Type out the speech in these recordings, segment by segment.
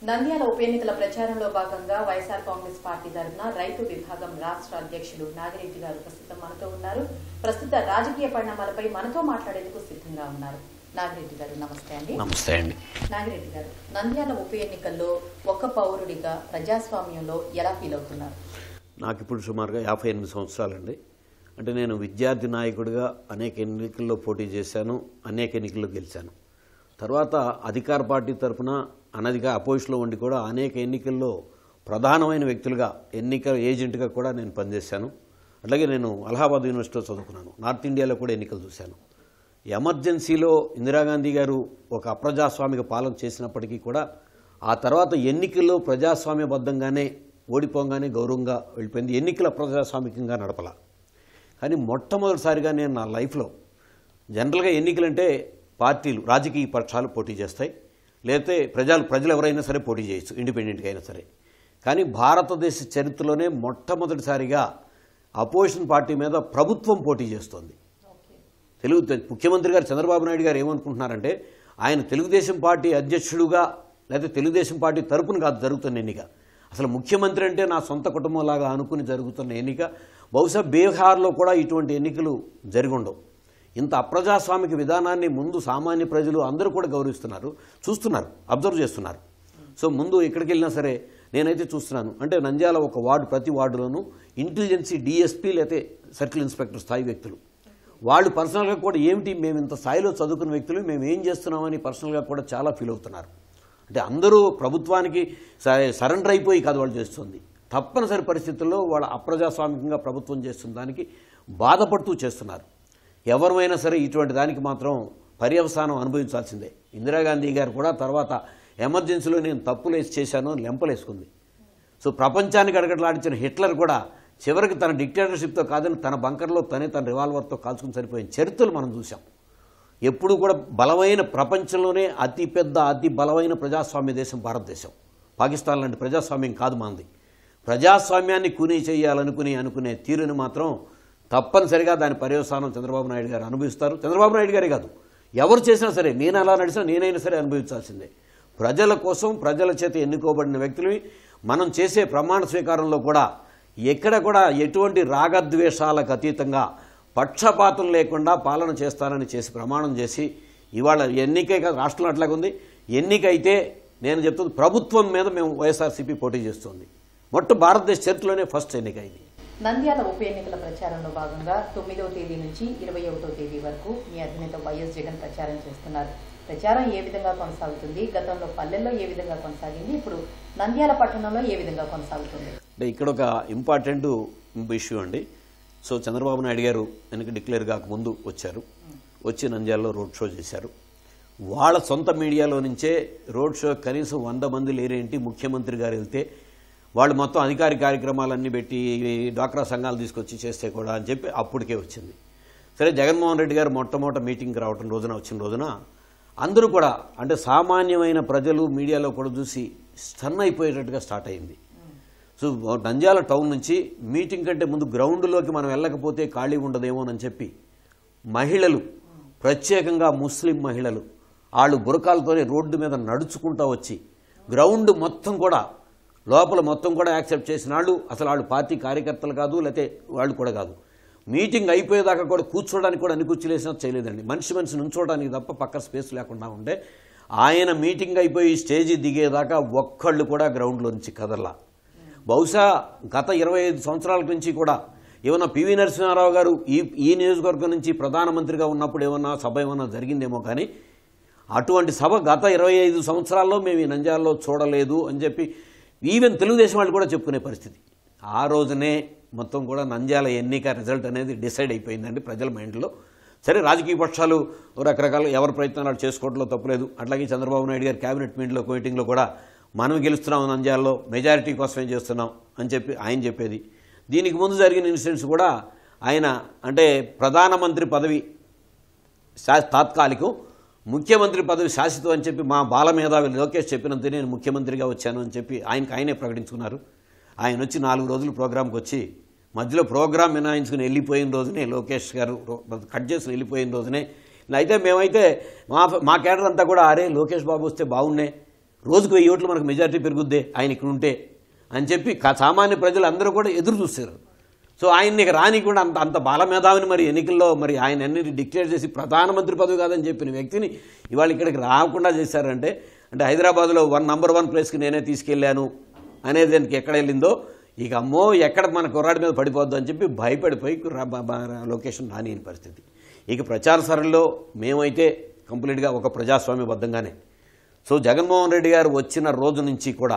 నంద్యాల ఉప ఎన్నికల ప్రచారంలో భాగంగా వైఎస్ఆర్ కాంగ్రెస్ పార్టీ తరఫున రైతు విభాగం రాష్ట్ర అధ్యక్షులు నాగిరెడ్డి గారు ప్రస్తుతం మనతో ఉన్నారు ప్రస్తుత రాజకీయ పరిణామాలపై మనతో మాట్లాడేందుకు సిద్ధంగా ఉన్నారు నాగిరెడ్డి గారు నమస్తే అండి నమస్తే అండి నాగిరెడ్డి గారు నంద్యాల ఉప ఎన్నికల్లో ఒక పౌరుడిగా ప్రజాస్వామ్యంలో ఎలా ఫీల్ అవుతున్నారు నాకు ఇప్పుడు సుమారుగా యాభై ఎనిమిది సంవత్సరాలండి అంటే నేను విద్యార్థి నాయకుడిగా అనేక ఎన్నికల్లో పోటీ చేశాను అనేక ఎన్నికల్లో గెలిచాను తర్వాత అధికార పార్టీ తరఫున అనధిగా అపోజిషన్లో ఉండి కూడా అనేక ఎన్నికల్లో ప్రధానమైన వ్యక్తులుగా ఎన్నికల ఏజెంట్గా కూడా నేను పనిచేశాను అట్లాగే నేను అలహాబాద్ యూనివర్సిటీలో చదువుకున్నాను నార్త్ ఇండియాలో కూడా ఎన్నికలు చూశాను ఎమర్జెన్సీలో ఇందిరాగాంధీ గారు ఒక అప్రజాస్వామిక పాలన చేసినప్పటికీ కూడా ఆ తర్వాత ఎన్నికల్లో ప్రజాస్వామ్యబద్ధంగానే ఓడిపోగానే గౌరవంగా వెళ్ళిపోయింది ఎన్నికల ప్రజాస్వామికంగా నడపల కానీ మొట్టమొదటిసారిగా నేను నా లైఫ్లో జనరల్గా ఎన్నికలంటే పార్టీలు రాజకీయ పక్షాలు పోటీ చేస్తాయి లేకపోతే ప్రజలు ప్రజలు ఎవరైనా సరే పోటీ చేయొచ్చు ఇండిపెండెంట్గా అయినా సరే కానీ భారతదేశ చరిత్రలోనే మొట్టమొదటిసారిగా అపోజిషన్ పార్టీ మీద ప్రభుత్వం పోటీ చేస్తోంది తెలుగు ముఖ్యమంత్రి గారు చంద్రబాబు నాయుడు గారు ఏమనుకుంటున్నారంటే ఆయన తెలుగుదేశం పార్టీ అధ్యక్షుడుగా లేకపోతే తెలుగుదేశం పార్టీ తరపున కాదు జరుగుతున్న ఎన్నిక అసలు ముఖ్యమంత్రి అంటే నా సొంత కుటుంబంలాగా అనుకుని జరుగుతున్న ఎన్నిక బహుశా బీహార్లో కూడా ఇటువంటి ఎన్నికలు జరిగుండవు ఇంత అప్రజాస్వామిక విధానాన్ని ముందు సామాన్య ప్రజలు అందరూ కూడా గౌరవిస్తున్నారు చూస్తున్నారు అబ్జర్వ్ చేస్తున్నారు సో ముందు ఎక్కడికి వెళ్ళినా సరే నేనైతే చూస్తున్నాను అంటే నంద్యాల ఒక వార్డు ప్రతి వార్డులోనూ ఇంటెలిజెన్సీ డిఎస్పీ లేకపోతే సర్కిల్ ఇన్స్పెక్టర్ స్థాయి వ్యక్తులు వాళ్ళు పర్సనల్గా కూడా ఏమిటి మేము ఇంత స్థాయిలో చదువుకున్న వ్యక్తులు మేము ఏం చేస్తున్నామని పర్సనల్గా కూడా చాలా ఫీల్ అవుతున్నారు అంటే అందరూ ప్రభుత్వానికి స- సరెండర్ అయిపోయి కాదు వాళ్ళు చేస్తుంది తప్పనిసరి పరిస్థితుల్లో వాళ్ళ అప్రజాస్వామికంగా ప్రభుత్వం చేస్తున్న దానికి బాధపడుతూ చేస్తున్నారు ఎవరైనా సరే ఇటువంటి దానికి మాత్రం పర్యవసానం అనుభవించాల్సిందే ఇందిరాగాంధీ గారు కూడా తర్వాత ఎమర్జెన్సీలో నేను తప్పులేసి చేశాను అని లెంపలేసుకుంది సో ప్రపంచానికి అడగట్లాడించిన హిట్లర్ కూడా చివరికి తన డిక్టేటర్షిప్తో కాదని తన బంకర్లో తనే తన రివాల్వర్తో కాల్చుకుని సరిపోయిన చరిత్రలు మనం చూసాం ఎప్పుడు కూడా బలమైన ప్రపంచంలోనే అతి పెద్ద అతి బలమైన ప్రజాస్వామ్య దేశం భారతదేశం పాకిస్తాన్ లాంటి ప్రజాస్వామ్యం కాదు మనది ప్రజాస్వామ్యాన్ని కూనీ చేయాలనుకుని అనుకునే తీరుని మాత్రం తప్పనిసరిగా దాని పర్యవసానం చంద్రబాబు నాయుడు గారు అనుభవిస్తారు చంద్రబాబు నాయుడు గారే కాదు ఎవరు చేసినా సరే నేను అలా నడిచినా నేనైనా సరే అనుభవించాల్సిందే ప్రజల కోసం ప్రజల చేత ఎన్నుకోబడిన వ్యక్తులని మనం చేసే ప్రమాణ స్వీకారంలో కూడా ఎక్కడ కూడా ఎటువంటి రాగద్వేషాలకు అతీతంగా పక్షపాతం లేకుండా పాలన చేస్తానని చేసి ప్రమాణం చేసి ఇవాళ ఎన్నిక రాష్ట్రంలో అట్లాగే ఉంది ఎన్నిక అయితే నేను చెప్తుంది ప్రభుత్వం మీద మేము వైఎస్ఆర్సీపీ పోటీ చేస్తుంది మొట్ట భారతదేశ చరిత్రలోనే ఫస్ట్ ఎన్నిక ఇది నంద్యాల ఉప ఎన్నికల ప్రచారంలో భాగంగా తొమ్మిదవ తేదీ నుంచి ఇరవై ఒకటో తేదీ వరకు మీ అధినేత వైఎస్ జగన్ ప్రచారం చేస్తున్నారు ప్రచారం ఏ విధంగా కొనసాగుతుంది గతంలో పల్లెల్లో ఏ విధంగా కొనసాగింది ఇప్పుడు నంద్యాల పట్టణంలో ఏ విధంగా కొనసాగుతుంది అంటే ఇక్కడ ఒక ఇంపార్టెంట్ ఇష్యూ అండి సో చంద్రబాబు నాయుడు గారు వెనక డిక్లేర్ కాకముందు వచ్చారు వచ్చి నంద్యాలలో రోడ్ షో చేశారు వాళ్ళ సొంత మీడియాలో నుంచే రోడ్ షో కనీసం వంద మంది లేరేంటి ముఖ్యమంత్రి గారు వెళ్తే వాళ్ళు మొత్తం అధికారిక కార్యక్రమాలన్నీ పెట్టి ఈ డ్వాక్రా సంఘాలు తీసుకొచ్చి చేస్తే కూడా అని చెప్పి అప్పటికే వచ్చింది సరే జగన్మోహన్ రెడ్డి గారు మొట్టమొదట మీటింగ్కి రావటం రోజున వచ్చిన రోజున అందరూ కూడా అంటే సామాన్యమైన ప్రజలు మీడియాలో కూడా చూసి స్టన్ అయిపోయేటట్టుగా స్టార్ట్ అయింది సో నంద్యాల టౌన్ నుంచి మీటింగ్ కంటే ముందు గ్రౌండ్లోకి మనం వెళ్ళకపోతే ఖాళీ ఉండదేమోనని చెప్పి మహిళలు ప్రత్యేకంగా ముస్లిం మహిళలు వాళ్ళు బురకాలతోనే రోడ్డు మీద నడుచుకుంటూ వచ్చి గ్రౌండ్ మొత్తం కూడా లోపల మొత్తం కూడా యాక్సెప్ట్ చేసిన వాళ్ళు అసలు వాళ్ళు పార్టీ కార్యకర్తలు కాదు లేకపోతే వాళ్ళు కూడా కాదు మీటింగ్ అయిపోయేదాకా కూడా కూర్చోడానికి కూడా అన్ని కుర్చీలు వేసినా చేయలేదండి మనిషి మనిషి నుంచోడానికి తప్ప పక్క స్పేస్ లేకుండా ఉండే ఆయన మీటింగ్ అయిపోయి స్టేజీ దిగేదాకా ఒక్కళ్ళు కూడా గ్రౌండ్లో నుంచి కదల్లా బహుశా గత ఇరవై ఐదు సంవత్సరాల నుంచి కూడా ఏమన్నా పివి నరసింహారావు గారు ఈ ఈ నియోజకవర్గం నుంచి ప్రధానమంత్రిగా ఉన్నప్పుడు ఏమన్నా సభ ఏమన్నా జరిగిందేమో కానీ అటువంటి సభ గత ఇరవై ఐదు సంవత్సరాల్లో మేము ఈ నంద్యాలలో చూడలేదు అని చెప్పి ఈవెన్ తెలుగుదేశం వాళ్ళు కూడా చెప్పుకునే పరిస్థితి ఆ రోజునే మొత్తం కూడా నంద్యాల ఎన్నిక రిజల్ట్ అనేది డిసైడ్ అయిపోయిందండి ప్రజల మైండ్లో సరే రాజకీయ పక్షాలు రకరకాల ఎవరి ప్రయత్నాలు వాళ్ళు చేసుకోవడంలో తప్పులేదు అట్లాగే చంద్రబాబు నాయుడు గారు క్యాబినెట్ మీటింగ్లో మీటింగ్లో కూడా మనం గెలుస్తున్నాం నంద్యాలలో మెజారిటీ కోసమే చేస్తున్నాం అని చెప్పి ఆయన చెప్పేది దీనికి ముందు జరిగిన ఇన్సిడెంట్స్ కూడా ఆయన అంటే ప్రధానమంత్రి పదవి శా- తాత్కాలికం ముఖ్యమంత్రి పదవి శాశ్వతం అని చెప్పి మా బాల మేధావి లోకేష్ చెప్పినంత నేను ముఖ్యమంత్రిగా వచ్చాను అని చెప్పి ఆయనకు ఆయనే ప్రకటించుకున్నారు ఆయన వచ్చి నాలుగు రోజులు ప్రోగ్రాంకి వచ్చి మధ్యలో ప్రోగ్రాం మినాయించుకుని వెళ్ళిపోయిన రోజునే లోకేష్ గారు రో- కట్ చేసి వెళ్ళిపోయిన రోజునే ఇలా అయితే మేమైతే మా మా కేడర్ అంతా కూడా అరే లోకేష్ బాబు వస్తే బాగున్నే రోజుకు వెయ్యి ఓట్లు మనకు మెజారిటీ పెరుగుద్దే ఆయన ఇక్కడ ఉంటే అని చెప్పి కా- సామాన్య ప్రజలు అందరూ కూడా ఎదురు చూస్తారు సో ఆయన్ని ఇక రానికుండా అంత అంత బాలమేధావిని మరి ఎన్నికల్లో మరి ఆయన అన్ని డిక్లేర్ చేసి ప్రధానమంత్రి పదవి కాదని చెప్పిన వ్యక్తిని ఇవాళ ఇక్కడికి రాకుండా చేశారంటే అంటే హైదరాబాద్లో వన్ నంబర్ వన్ ప్లేస్కి నేనే తీసుకెళ్ళాను అనేది దానికి ఎక్కడ వెళ్ళిందో ఇక అమ్మో ఎక్కడ మన కుర్రాడి మీద పడిపోద్దు అని చెప్పి భయపడిపోయి రా- బా- బా- లొకేషన్ రాని పరిస్థితి ఇక ప్రచార సరళిలో మేమైతే కంప్లీట్గా ఒక ప్రజాస్వామ్యబద్ధంగానే సో జగన్మోహన్ రెడ్డి గారు వచ్చిన రోజు నుంచి కూడా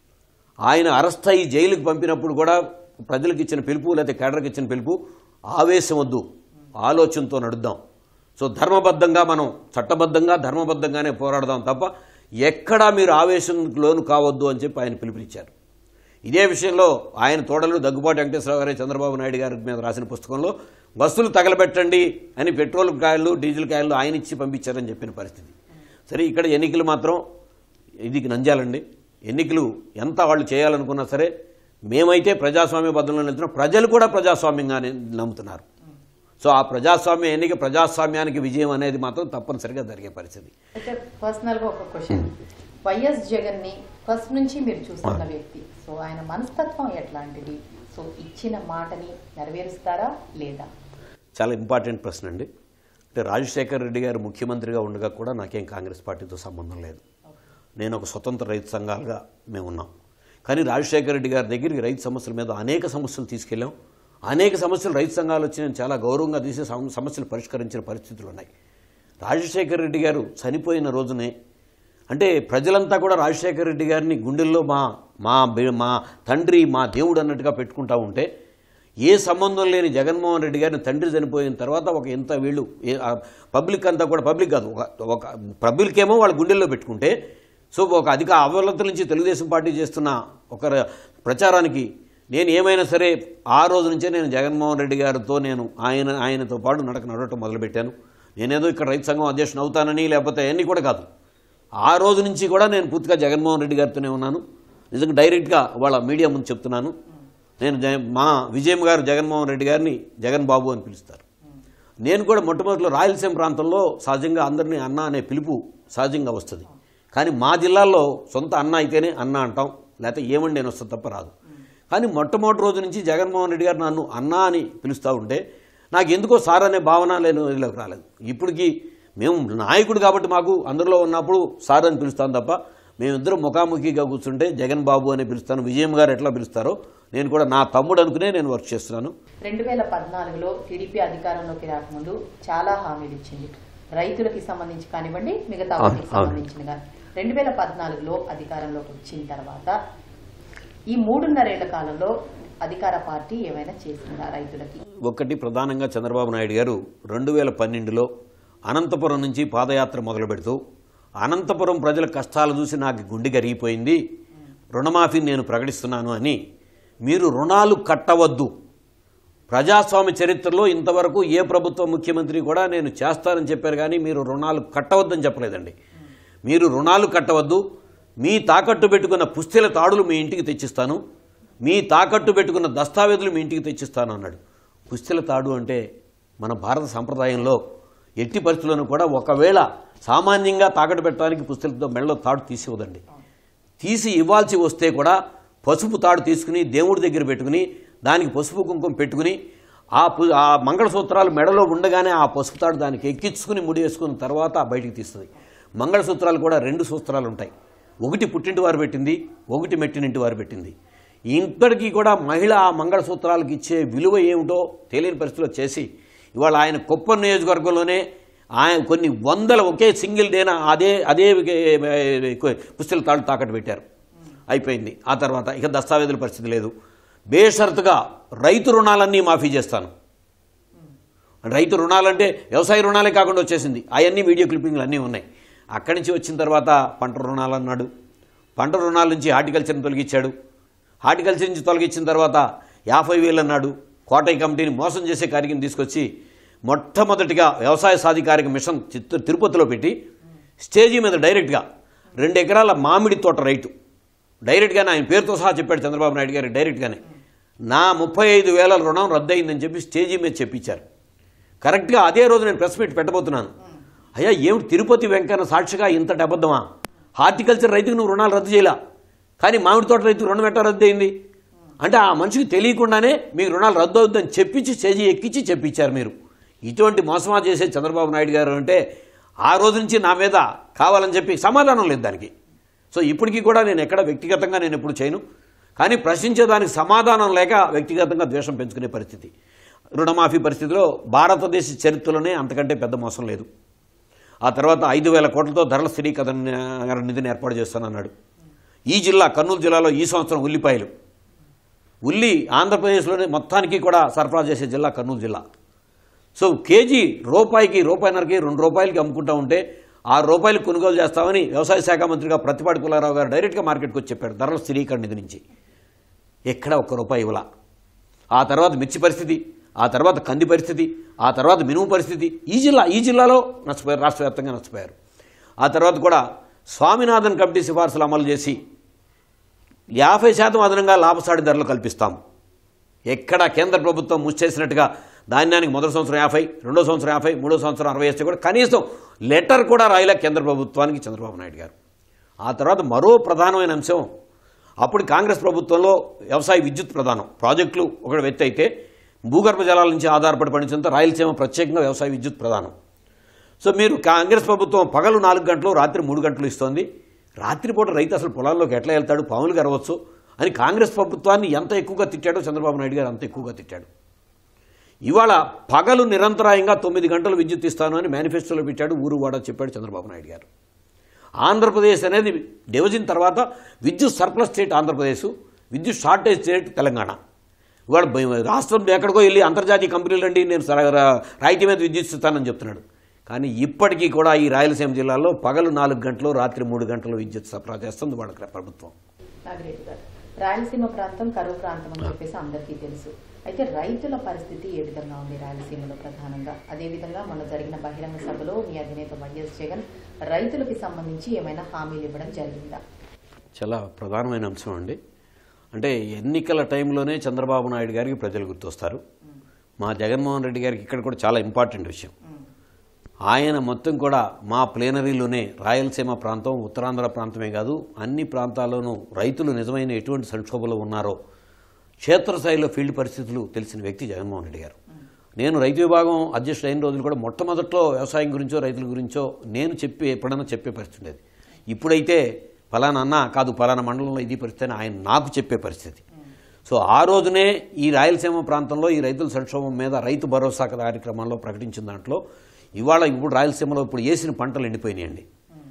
ఆయన అరెస్ట్ అయ్యి జైలుకి పంపినప్పుడు కూడా ప్రజలకు ఇచ్చిన పిలుపు లేకపోతే కేడర్కి ఇచ్చిన పిలుపు ఆవేశం వద్దు ఆలోచనతో నడుద్దాం సో ధర్మబద్ధంగా మనం చట్టబద్ధంగా ధర్మబద్ధంగానే పోరాడదాం తప్ప ఎక్కడా మీరు ఆవేశం లోను కావద్దు అని చెప్పి ఆయన పిలుపునిచ్చారు ఇదే విషయంలో ఆయన తోడలు దగ్గుబాటి వెంకటేశ్వరరావు గారి చంద్రబాబు నాయుడు గారి మీద రాసిన పుస్తకంలో బస్సులు తగలబెట్టండి అని పెట్రోల్ కాయలు డీజిల్ కాయలు ఆయన ఇచ్చి పంపించారని చెప్పిన పరిస్థితి సరే ఇక్కడ ఎన్నికలు మాత్రం ఇది నంజాలండి ఎన్నికలు ఎంత వాళ్ళు చేయాలనుకున్నా సరే మేమైతే ప్రజాస్వామ్య బద్దంలో వెళ్తున్నాం ప్రజలు కూడా ప్రజాస్వామ్యంగానే నమ్ముతున్నారు సో ఆ ప్రజాస్వామ్య ఎన్నిక ప్రజాస్వామ్యానికి విజయం అనేది మాత్రం తప్పనిసరిగా జరిగే పరిస్థితి అయితే పర్సనల్ గా ఒక క్వశ్చన్ వైఎస్ జగన్ ని ఫస్ట్ నుంచి మీరు చూస్తున్న వ్యక్తి సో ఆయన మనస్తత్వం ఎట్లాంటిది సో ఇచ్చిన మాటని నెరవేరుస్తారా లేదా చాలా ఇంపార్టెంట్ ప్రశ్న అండి అంటే రాజశేఖర్ రెడ్డి గారు ముఖ్యమంత్రిగా ఉండగా కూడా నాకేం కాంగ్రెస్ పార్టీతో సంబంధం లేదు నేను ఒక స్వతంత్ర రైతు సంఘాలుగా మేము ఉన్నాం కానీ రాజశేఖర రెడ్డి గారి దగ్గరికి రైతు సమస్యల మీద అనేక సమస్యలు తీసుకెళ్ళాం అనేక సమస్యలు రైతు సంఘాలు వచ్చి నేను చాలా గౌరవంగా తీసే సమ- సమస్యలు పరిష్కరించిన పరిస్థితులు ఉన్నాయి రాజశేఖర రెడ్డి గారు చనిపోయిన రోజునే అంటే ప్రజలంతా కూడా రాజశేఖర రెడ్డి గారిని గుండెల్లో మా మా బి- మా తండ్రి మా దేవుడు అన్నట్టుగా పెట్టుకుంటా ఉంటే ఏ సంబంధం లేని జగన్మోహన్ రెడ్డి గారిని తండ్రి చనిపోయిన తర్వాత ఒక ఎంత వీళ్ళు ఏ- ఆ పబ్లిక్ అంతా కూడా పబ్లిక్ కాదు ఒక ఒక పబ్లిక్ ఏమో వాళ్ళ గుండెల్లో పెట్టుకుంటే సో ఒక అధిక అవలత నుంచి తెలుగుదేశం పార్టీ చేస్తున్న ఒక ర- ప్రచారానికి నేను ఏమైనా సరే ఆ రోజు నుంచే నేను జగన్మోహన్ రెడ్డి గారితో నేను ఆయన ఆయనతో పాటు నడక నడవటం మొదలుపెట్టాను నేనేదో ఇక్కడ రైతు సంఘం అధ్యక్షుని అవుతానని లేకపోతే అన్నీ కూడా కాదు ఆ రోజు నుంచి కూడా నేను పూర్తిగా జగన్మోహన్ రెడ్డి గారితోనే ఉన్నాను నిజంగా డైరెక్ట్గా వాళ్ళ మీడియా ముందు చెప్తున్నాను నేను జ- మా విజయం గారు జగన్మోహన్ రెడ్డి గారిని జగన్ బాబు అని పిలుస్తారు నేను కూడా మొట్టమొదటిలో రాయలసీమ ప్రాంతంలో సహజంగా అందరినీ అన్న అనే పిలుపు సహజంగా వస్తుంది కానీ మా జిల్లాల్లో సొంత అన్న అయితేనే అన్న అంటాం లేకపోతే ఏమండి అని వస్తుంది తప్ప రాదు కానీ మొట్టమొదటి రోజు నుంచి జగన్మోహన్ రెడ్డి గారు నన్ను అన్న అని పిలుస్తూ ఉంటే నాకు ఎందుకో సార్ అనే భావన నేను వీళ్ళకి రాలేదు ఇప్పటికి మేము నాయకుడు కాబట్టి మాకు అందరిలో ఉన్నప్పుడు సార్ అని పిలుస్తాను తప్ప మేమిద్దరం ముఖాముఖిగా కూర్చుంటే జగన్ బాబు అని పిలుస్తాను విజయం గారు ఎట్లా పిలుస్తారో నేను కూడా నా తమ్ముడు అనుకునే నేను వర్క్ చేస్తున్నాను రెండు వేల పద్నాలుగులో టీడీపీ అధికారంలోకి రాకముందు చాలా హామీలు ఇచ్చింది రైతులకి సంబంధించి కానివ్వండి మిగతా అవును, వాటికి అవును. సంబంధించిన కానీ రెండు వేల పద్నాలుగులో అధికారంలోకి వచ్చిన తర్వాత ఈ మూడున్నరేళ్ల కాలంలో అధికార పార్టీ ఏమైనా చేసిందా రైతులకి ఒకటి ప్రధానంగా చంద్రబాబు నాయుడు గారు రెండు వేల పన్నెండులో అనంతపురం నుంచి పాదయాత్ర మొదలు పెడుతూ అనంతపురం ప్రజల కష్టాలు చూసి నాకు గుండె కరిగిపోయింది రుణమాఫీ నేను ప్రకటిస్తున్నాను అని మీరు రుణాలు కట్టవద్దు ప్రజాస్వామ్య చరిత్రలో ఇంతవరకు ఏ ప్రభుత్వ ముఖ్యమంత్రి కూడా నేను చేస్తానని చెప్పారు కానీ మీరు రుణాలు కట్టవద్దని చెప్పలేదండి మీరు రుణాలు కట్టవద్దు మీ తాకట్టు పెట్టుకున్న పుస్తెల తాడులు మీ ఇంటికి తెచ్చిస్తాను మీ తాకట్టు పెట్టుకున్న దస్తావేజులు మీ ఇంటికి తెచ్చిస్తాను అన్నాడు పుస్తెల తాడు అంటే మన భారత సంప్రదాయంలో ఎట్టి పరిస్థితుల్లోనూ కూడా ఒకవేళ సామాన్యంగా తాకట్టు పెట్టడానికి పుస్తెలతో మెడలో తాడు తీసివదండి తీసి ఇవ్వాల్సి వస్తే కూడా పసుపు తాడు తీసుకుని దేవుడి దగ్గర పెట్టుకుని దానికి పసుపు కుంకుమ పెట్టుకుని ఆ పు ఆ మంగళసూత్రాలు మెడలో ఉండగానే ఆ పసుపు తాడు దానికి ఎక్కించుకుని ముడి వేసుకున్న తర్వాత బయటికి తీస్తుంది మంగళసూత్రాలు కూడా రెండు సూత్రాలు ఉంటాయి ఒకటి పుట్టింటి వారు పెట్టింది ఒకటి మెట్టినింటి వారు పెట్టింది ఇంతటికీ కూడా మహిళ ఆ మంగళసూత్రాలకు ఇచ్చే విలువ ఏమిటో తెలియని పరిస్థితిలో చేసి ఇవాళ ఆయన కుప్పం నియోజకవర్గంలోనే ఆయన కొన్ని వందల ఒకే సింగిల్ డేన అదే అదే పుస్తల తాళ్ళు తాకట్టు పెట్టారు అయిపోయింది ఆ తర్వాత ఇక దస్తావేజుల పరిస్థితి లేదు బేషరతుగా రైతు రుణాలన్నీ మాఫీ చేస్తాను రైతు రుణాలంటే వ్యవసాయ రుణాలే కాకుండా వచ్చేసింది అవన్నీ వీడియో క్లిప్పింగ్లు అన్నీ ఉన్నాయి అక్కడి నుంచి వచ్చిన తర్వాత పంట రుణాలు అన్నాడు పంట రుణాల నుంచి హార్టికల్చర్ని తొలగించాడు హార్టికల్చర్ నుంచి తొలగించిన తర్వాత యాభై వేలు అన్నాడు కోటయ్య కమిటీని మోసం చేసే కార్యక్రమం తీసుకొచ్చి మొట్టమొదటిగా వ్యవసాయ సాధికారిక మిషన్ చిత్తూరు తిరుపతిలో పెట్టి స్టేజీ మీద డైరెక్ట్గా రెండు ఎకరాల మామిడి తోట రైతు డైరెక్ట్గానే ఆయన పేరుతో సహా చెప్పాడు చంద్రబాబు నాయుడు గారు డైరెక్ట్గానే నా ముప్పై ఐదు వేల రుణం రద్దయిందని చెప్పి స్టేజీ మీద చెప్పించారు కరెక్ట్గా అదే రోజు నేను ప్రెస్ మీట్ పెట్టబోతున్నాను అయ్యా ఏమిటి తిరుపతి వెంకన్న సాక్షిగా ఇంతటి అబద్ధమా హార్టికల్చర్ రైతుకు నువ్వు రుణాలు రద్దు చేయలా కానీ మామిడి తోట రైతు రుణం ఎట్టా రద్దు అయింది అంటే ఆ మనిషికి తెలియకుండానే మీకు రుణాలు రద్దు అవుతుందని చెప్పించి చేసి ఎక్కించి చెప్పించారు మీరు ఇటువంటి మోసమా చేసే చంద్రబాబు నాయుడు గారు అంటే ఆ రోజు నుంచి నా మీద కావాలని చెప్పి సమాధానం లేదు దానికి సో ఇప్పటికీ కూడా నేను ఎక్కడ వ్యక్తిగతంగా నేను ఎప్పుడు చేయను కానీ ప్రశ్నించేదానికి సమాధానం లేక వ్యక్తిగతంగా ద్వేషం పెంచుకునే పరిస్థితి రుణమాఫీ పరిస్థితిలో భారతదేశ చరిత్రలోనే అంతకంటే పెద్ద మోసం లేదు ఆ తర్వాత ఐదు వేల కోట్లతో ధరల స్థిరీకరణ నిధిని ఏర్పాటు చేస్తానన్నాడు ఈ జిల్లా కర్నూలు జిల్లాలో ఈ సంవత్సరం ఉల్లిపాయలు ఉల్లి ఆంధ్రప్రదేశ్లోనే మొత్తానికి కూడా సరఫరా చేసే జిల్లా కర్నూలు జిల్లా సో కేజీ రూపాయికి రూపాయిన్నరకి రెండు రూపాయలకి అమ్ముకుంటా ఉంటే ఆరు రూపాయలు కొనుగోలు చేస్తామని వ్యవసాయ శాఖ మంత్రిగా ప్రతిపాటి పుల్లారావు గారు డైరెక్ట్గా మార్కెట్కి వచ్చి చెప్పారు ధరల స్థిరీకరణ నిధి నుంచి ఎక్కడ ఒక్క రూపాయి ఇవ్వలా ఆ తర్వాత మిర్చి పరిస్థితి ఆ తర్వాత కంది పరిస్థితి ఆ తర్వాత మినుము పరిస్థితి ఈ జిల్లా ఈ జిల్లాలో నష్టపోయారు రాష్ట్ర వ్యాప్తంగా నష్టపోయారు ఆ తర్వాత కూడా స్వామినాథన్ కమిటీ సిఫార్సులు అమలు చేసి యాభై శాతం అదనంగా లాభసాటి ధరలు కల్పిస్తాం ఎక్కడ కేంద్ర ప్రభుత్వం ముచ్చేసినట్టుగా ధాన్యానికి మొదటి సంవత్సరం యాభై రెండో సంవత్సరం యాభై మూడో సంవత్సరం అరవై వేస్తే కూడా కనీసం లెటర్ కూడా రాయలే కేంద్ర ప్రభుత్వానికి చంద్రబాబు నాయుడు గారు ఆ తర్వాత మరో ప్రధానమైన అంశం అప్పుడు కాంగ్రెస్ ప్రభుత్వంలో వ్యవసాయ విద్యుత్ ప్రధానం ప్రాజెక్టులు ఒకటి వ్యక్తి అయితే భూగర్భ జలాల నుంచి ఆధారపడి పండించేంత రాయలసీమ ప్రత్యేకంగా వ్యవసాయ విద్యుత్ ప్రధానం సో మీరు కాంగ్రెస్ ప్రభుత్వం పగలు నాలుగు గంటలు రాత్రి మూడు గంటలు ఇస్తోంది రాత్రిపూట రైతు అసలు పొలాల్లోకి ఎట్లా వెళ్తాడు పాములు గరవచ్చు అని కాంగ్రెస్ ప్రభుత్వాన్ని ఎంత ఎక్కువగా తిట్టాడో చంద్రబాబు నాయుడు గారు అంత ఎక్కువగా తిట్టాడు ఇవాళ పగలు నిరంతరాయంగా తొమ్మిది గంటలు విద్యుత్ ఇస్తాను అని మేనిఫెస్టోలో పెట్టాడు ఊరు వాడ చెప్పాడు చంద్రబాబు నాయుడు గారు ఆంధ్రప్రదేశ్ అనేది డివిజన్ తర్వాత విద్యుత్ సర్ప్లస్ స్టేట్ ఆంధ్రప్రదేశ్ విద్యుత్ షార్టేజ్ స్టేట్ తెలంగాణ ఇవాళ బ- రాష్ట్రం ఎక్కడికో వెళ్ళి అంతర్జాతీయ కంపెనీలు రండి నేను సర- రా- రాయితీ మీద విద్యుత్ ఇస్తానని చెప్తున్నాడు కానీ ఇప్పటికీ కూడా ఈ రాయలసీమ జిల్లాలో పగలు నాలుగు గంటలు రాత్రి మూడు గంటలు విద్యుత్ సరఫరా చేస్తుంది వాళ్ళ ప్రభుత్వం నాగిరెడ్డి గారు రాయలసీమ ప్రాంతం కరువు ప్రాంతం అని చెప్పేసి అందరికీ తెలుసు అయితే రైతుల పరిస్థితి ఏ విధంగా ఉంది రాయలసీమలో ప్రధానంగా అదేవిధంగా మొన్న జరిగిన బహిరంగ సభలో మీ అధినేత వైఎస్ జగన్ రైతులకి సంబంధించి ఏమైనా హామీలు ఇవ్వడం జరిగిందా చాలా ప్రధానమైన అంశం అండి అంటే ఎన్నికల టైంలోనే చంద్రబాబు నాయుడు గారికి ప్రజలు గుర్తొస్తారు మా జగన్మోహన్ రెడ్డి గారికి ఇక్కడ కూడా చాలా ఇంపార్టెంట్ విషయం ఆయన మొత్తం కూడా మా ప్లేనరీలోనే రాయలసీమ ప్రాంతం ఉత్తరాంధ్ర ప్రాంతమే కాదు అన్ని ప్రాంతాల్లోనూ రైతులు నిజమైన ఎటువంటి సంక్షోభంలో ఉన్నారో క్షేత్రస్థాయిలో ఫీల్డ్ పరిస్థితులు తెలిసిన వ్యక్తి జగన్మోహన్ రెడ్డి గారు నేను రైతు విభాగం అధ్యక్షుడు అయిన రోజులు కూడా మొట్టమొదట్లో వ్యవసాయం గురించో రైతుల గురించో నేను చెప్పి ఎప్పుడైనా చెప్పే పరిస్థితి ఉండేది ఇప్పుడైతే ఫలానా అన్న కాదు ఫలానా మండలంలో ఇది పరిస్థితి అని ఆయన నాకు చెప్పే పరిస్థితి సో ఆ రోజునే ఈ రాయలసీమ ప్రాంతంలో ఈ రైతుల సంక్షోభం మీద రైతు భరోసా కార్యక్రమంలో ప్రకటించిన దాంట్లో ఇవాళ ఇప్పుడు రాయలసీమలో ఇప్పుడు వేసిన పంటలు ఎండిపోయినాయండి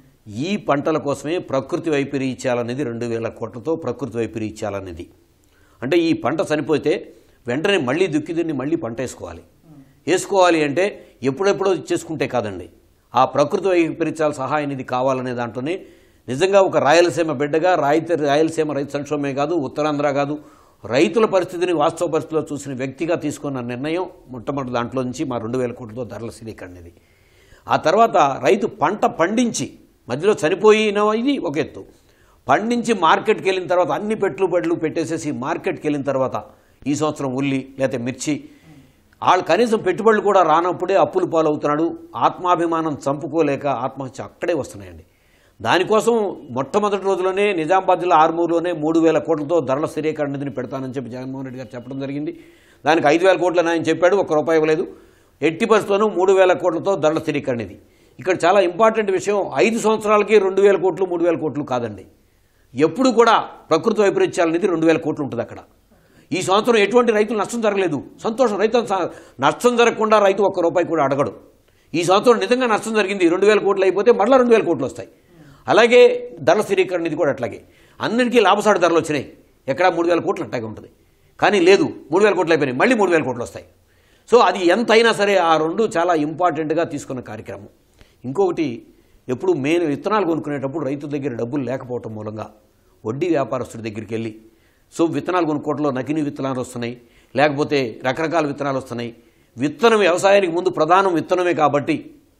ఈ పంటల కోసమే ప్రకృతి వైపరి ఇచ్చేయాలనేది రెండు వేల కోట్లతో ప్రకృతి వైపరి ఇచ్చేయాలనేది అంటే ఈ పంట చనిపోతే వెంటనే మళ్ళీ దుక్కి దున్ని మళ్ళీ పంట వేసుకోవాలి వేసుకోవాలి అంటే ఎప్పుడెప్పుడో చేసుకుంటే కాదండి ఆ ప్రకృతి వైపరీత్యాల సహాయ నిధి కావాలనే దాంట్లోనే నిజంగా ఒక రాయలసీమ బిడ్డగా రాయిత రాయలసీమ రైతు సంక్షోభమే కాదు ఉత్తరాంధ్ర కాదు రైతుల పరిస్థితిని వాస్తవ పరిస్థితిలో చూసిన వ్యక్తిగా తీసుకున్న నిర్ణయం మొట్టమొదటి దాంట్లో నుంచి మా రెండు వేల కోట్లతో ధరల స్థిరీకరణది ఆ తర్వాత రైతు పంట పండించి మధ్యలో చనిపోయిన ఇది ఒక ఎత్తు పండించి మార్కెట్కి వెళ్ళిన తర్వాత అన్ని పెట్టుబడులు పెట్టేసేసి మార్కెట్కి వెళ్ళిన తర్వాత ఈ సంవత్సరం ఉల్లి లేకపోతే మిర్చి వాళ్ళు కనీసం పెట్టుబడులు కూడా రానప్పుడే అప్పులు పాలవుతున్నాడు ఆత్మాభిమానం చంపుకోలేక ఆత్మహత్య అక్కడే వస్తున్నాయండి దానికోసం మొట్టమొదటి రోజులోనే నిజామాబాద్ జిల్లా ఆర్మూరులోనే మూడు వేల కోట్లతో ధరల స్థిరీకరణ నిధిని పెడతానని చెప్పి జగన్మోహన్ రెడ్డి గారు చెప్పడం జరిగింది దానికి ఐదు వేల కోట్లని ఆయన చెప్పాడు ఒక్క రూపాయి ఇవ్వలేదు ఎట్టి పరిస్థితుల్లోనూ మూడు వేల కోట్లతో ధరల స్థిరీకరణ నిధి ఇక్కడ చాలా ఇంపార్టెంట్ విషయం ఐదు సంవత్సరాలకి రెండు వేల కోట్లు మూడు వేల కోట్లు కాదండి ఎప్పుడు కూడా ప్రకృతి వైపరీత్యాల నిధి రెండు వేల కోట్లు ఉంటుంది అక్కడ ఈ సంవత్సరం ఎటువంటి రైతులు నష్టం జరగలేదు సంతోషం రైతు స- నష్టం జరగకుండా రైతు ఒక్క రూపాయి కూడా అడగడు ఈ సంవత్సరం నిజంగా నష్టం జరిగింది రెండు వేల కోట్లు అయిపోతే మళ్ళీ రెండు వేల కోట్లు వస్తాయి అలాగే ధరల స్థిరీకరణ ఇది కూడా అట్లాగే అన్నిటికీ లాభసాటి ధరలు వచ్చినాయి ఎక్కడ మూడు వేల కోట్లు అట్లాగే ఉంటుంది కానీ లేదు మూడు వేల కోట్లు అయిపోయినాయి మళ్ళీ మూడు వేల కోట్లు వస్తాయి సో అది ఎంత అయినా సరే ఆ రెండు చాలా ఇంపార్టెంట్గా తీసుకున్న కార్యక్రమం ఇంకొకటి ఎప్పుడు మెయిన్ విత్తనాలు కొనుక్కునేటప్పుడు రైతు దగ్గర డబ్బులు లేకపోవటం మూలంగా వడ్డీ వ్యాపారస్తుడి దగ్గరికి వెళ్ళి సో విత్తనాలు కొనుక్కోవడంలో నకిలీ విత్తనాలు వస్తున్నాయి లేకపోతే రకరకాల విత్తనాలు వస్తున్నాయి విత్తనం వ్యవసాయానికి ముందు ప్రధానం విత్తనమే కాబట్టి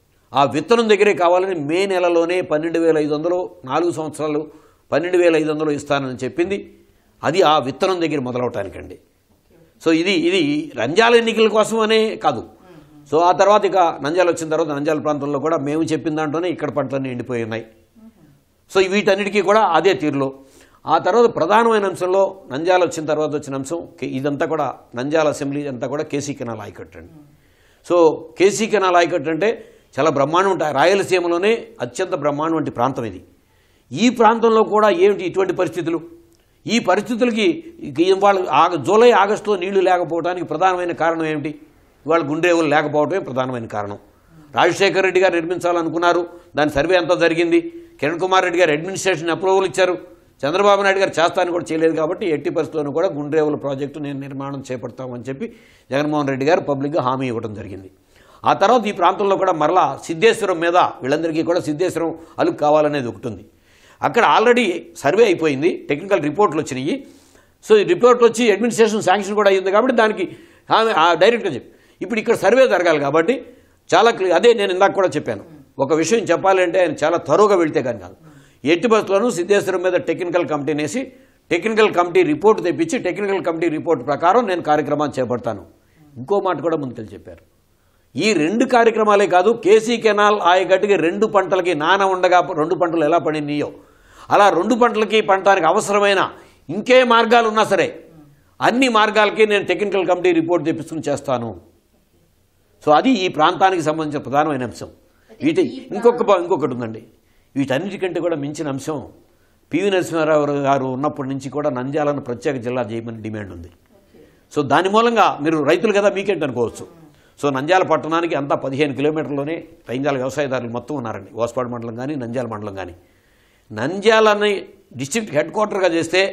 ఆ విత్తనం దగ్గరే కావాలని మే నెలలోనే పన్నెండు వేల ఐదు వందలు నాలుగు సంవత్సరాలు పన్నెండు వేల ఐదు వందలు ఇస్తానని చెప్పింది అది ఆ విత్తనం దగ్గర మొదలవటానికండి సో ఇది ఇది నంజాల ఎన్నికల కోసమనే కాదు సో ఆ తర్వాత ఇక నంజాల వచ్చిన తర్వాత నంజాల ప్రాంతంలో కూడా మేము చెప్పిన దాంట్లోనే ఇక్కడ పంటలన్నీ ఎండిపోయి ఉన్నాయి సో వీటన్నిటికీ కూడా అదే తీరులో ఆ తర్వాత ప్రధానమైన అంశంలో నంద్యాల వచ్చిన తర్వాత వచ్చిన అంశం కే- ఇదంతా కూడా నంద్యాల అసెంబ్లీ అంతా కూడా కేసీ కెనాల్ ఆయకట్టు అండి సో కేసీ కెనాల్ ఆయకట్టు అంటే చాలా బ్రహ్మాండం ఉంటాయి రాయలసీమలోనే అత్యంత బ్రహ్మాండం వంటి ప్రాంతం ఇది ఈ ప్రాంతంలో కూడా ఏమిటి ఇటువంటి పరిస్థితులు ఈ పరిస్థితులకి ఇక ఇవాళ ఆగ జూలై ఆగస్టులో నీళ్లు లేకపోవడానికి ప్రధానమైన కారణం ఏమిటి ఇవాళ గుండ్రేవులు లేకపోవడమే ప్రధానమైన కారణం రాజశేఖర రెడ్డి గారు నిర్మించాలనుకున్నారు దాని సర్వే అంతా జరిగింది కిరణ్ కుమార్ రెడ్డి గారు అడ్మినిస్ట్రేషన్ అప్రూవల్ ఇచ్చారు చంద్రబాబు నాయుడు గారు చేస్తానని కూడా చేయలేదు కాబట్టి ఎట్టి పరిస్థితుల్లోనూ కూడా గుండ్రేవుల ప్రాజెక్టు నేను నిర్మాణం చేపడతామని చెప్పి జగన్మోహన్ రెడ్డి గారు పబ్లిక్గా హామీ ఇవ్వడం జరిగింది ఆ తర్వాత ఈ ప్రాంతంలో కూడా మరలా సిద్ధేశ్వరం మీద వీళ్ళందరికీ కూడా సిద్ధేశ్వరం అలుగు కావాలనేది ఒకటి ఉంది అక్కడ ఆల్రెడీ సర్వే అయిపోయింది టెక్నికల్ రిపోర్ట్లు వచ్చినాయి సో ఈ రిపోర్ట్లు వచ్చి అడ్మినిస్ట్రేషన్ శాంక్షన్ కూడా అయ్యింది కాబట్టి దానికి ఆమె ఆ డైరెక్ట్గా చెప్పి ఇప్పుడు ఇక్కడ సర్వే జరగాలి కాబట్టి చాలా క్లియర్ అదే నేను ఇందాక కూడా చెప్పాను ఒక విషయం చెప్పాలంటే ఆయన చాలా త్వరగా వెళ్తే కానీ కాదు ఎట్టి బస్సులను సిద్ధేశ్వరం మీద టెక్నికల్ కమిటీని వేసి టెక్నికల్ కమిటీ రిపోర్ట్ తెప్పించి టెక్నికల్ కమిటీ రిపోర్ట్ ప్రకారం నేను కార్యక్రమాన్ని చేపడతాను ఇంకో మాట కూడా ముందుకు చెప్పారు ఈ రెండు కార్యక్రమాలే కాదు కేసీ కెనాల్ ఆయగట్టుకి రెండు పంటలకి నాన ఉండగా రెండు పంటలు ఎలా పడినాయో అలా రెండు పంటలకి పండటానికి అవసరమైన ఇంకే మార్గాలు ఉన్నా సరే అన్ని మార్గాలకి నేను టెక్నికల్ కమిటీ రిపోర్ట్ తెప్పించుకుని చేస్తాను సో అది ఈ ప్రాంతానికి సంబంధించిన ప్రధానమైన అంశం వీటి ఇంకొక ప- ఇంకొకటి ఉందండి వీటన్నిటికంటే కూడా మించిన అంశం పివి నరసింహారావు గారు ఉన్నప్పటి నుంచి కూడా నంద్యాలను ప్రత్యేక జిల్లా చేయమని డిమాండ్ ఉంది సో దాని మూలంగా మీరు రైతులు కదా మీకేంటి అనుకోవచ్చు సో నంద్యాల పట్టణానికి అంతా పదిహేను కిలోమీటర్లోనే నంద్యాల వ్యవసాయదారులు మొత్తం ఉన్నారండి ఓస్పాడు మండలం కానీ నంద్యాల మండలం కానీ నంద్యాలని డిస్ట్రిక్ట్ హెడ్ క్వార్టర్గా చేస్తే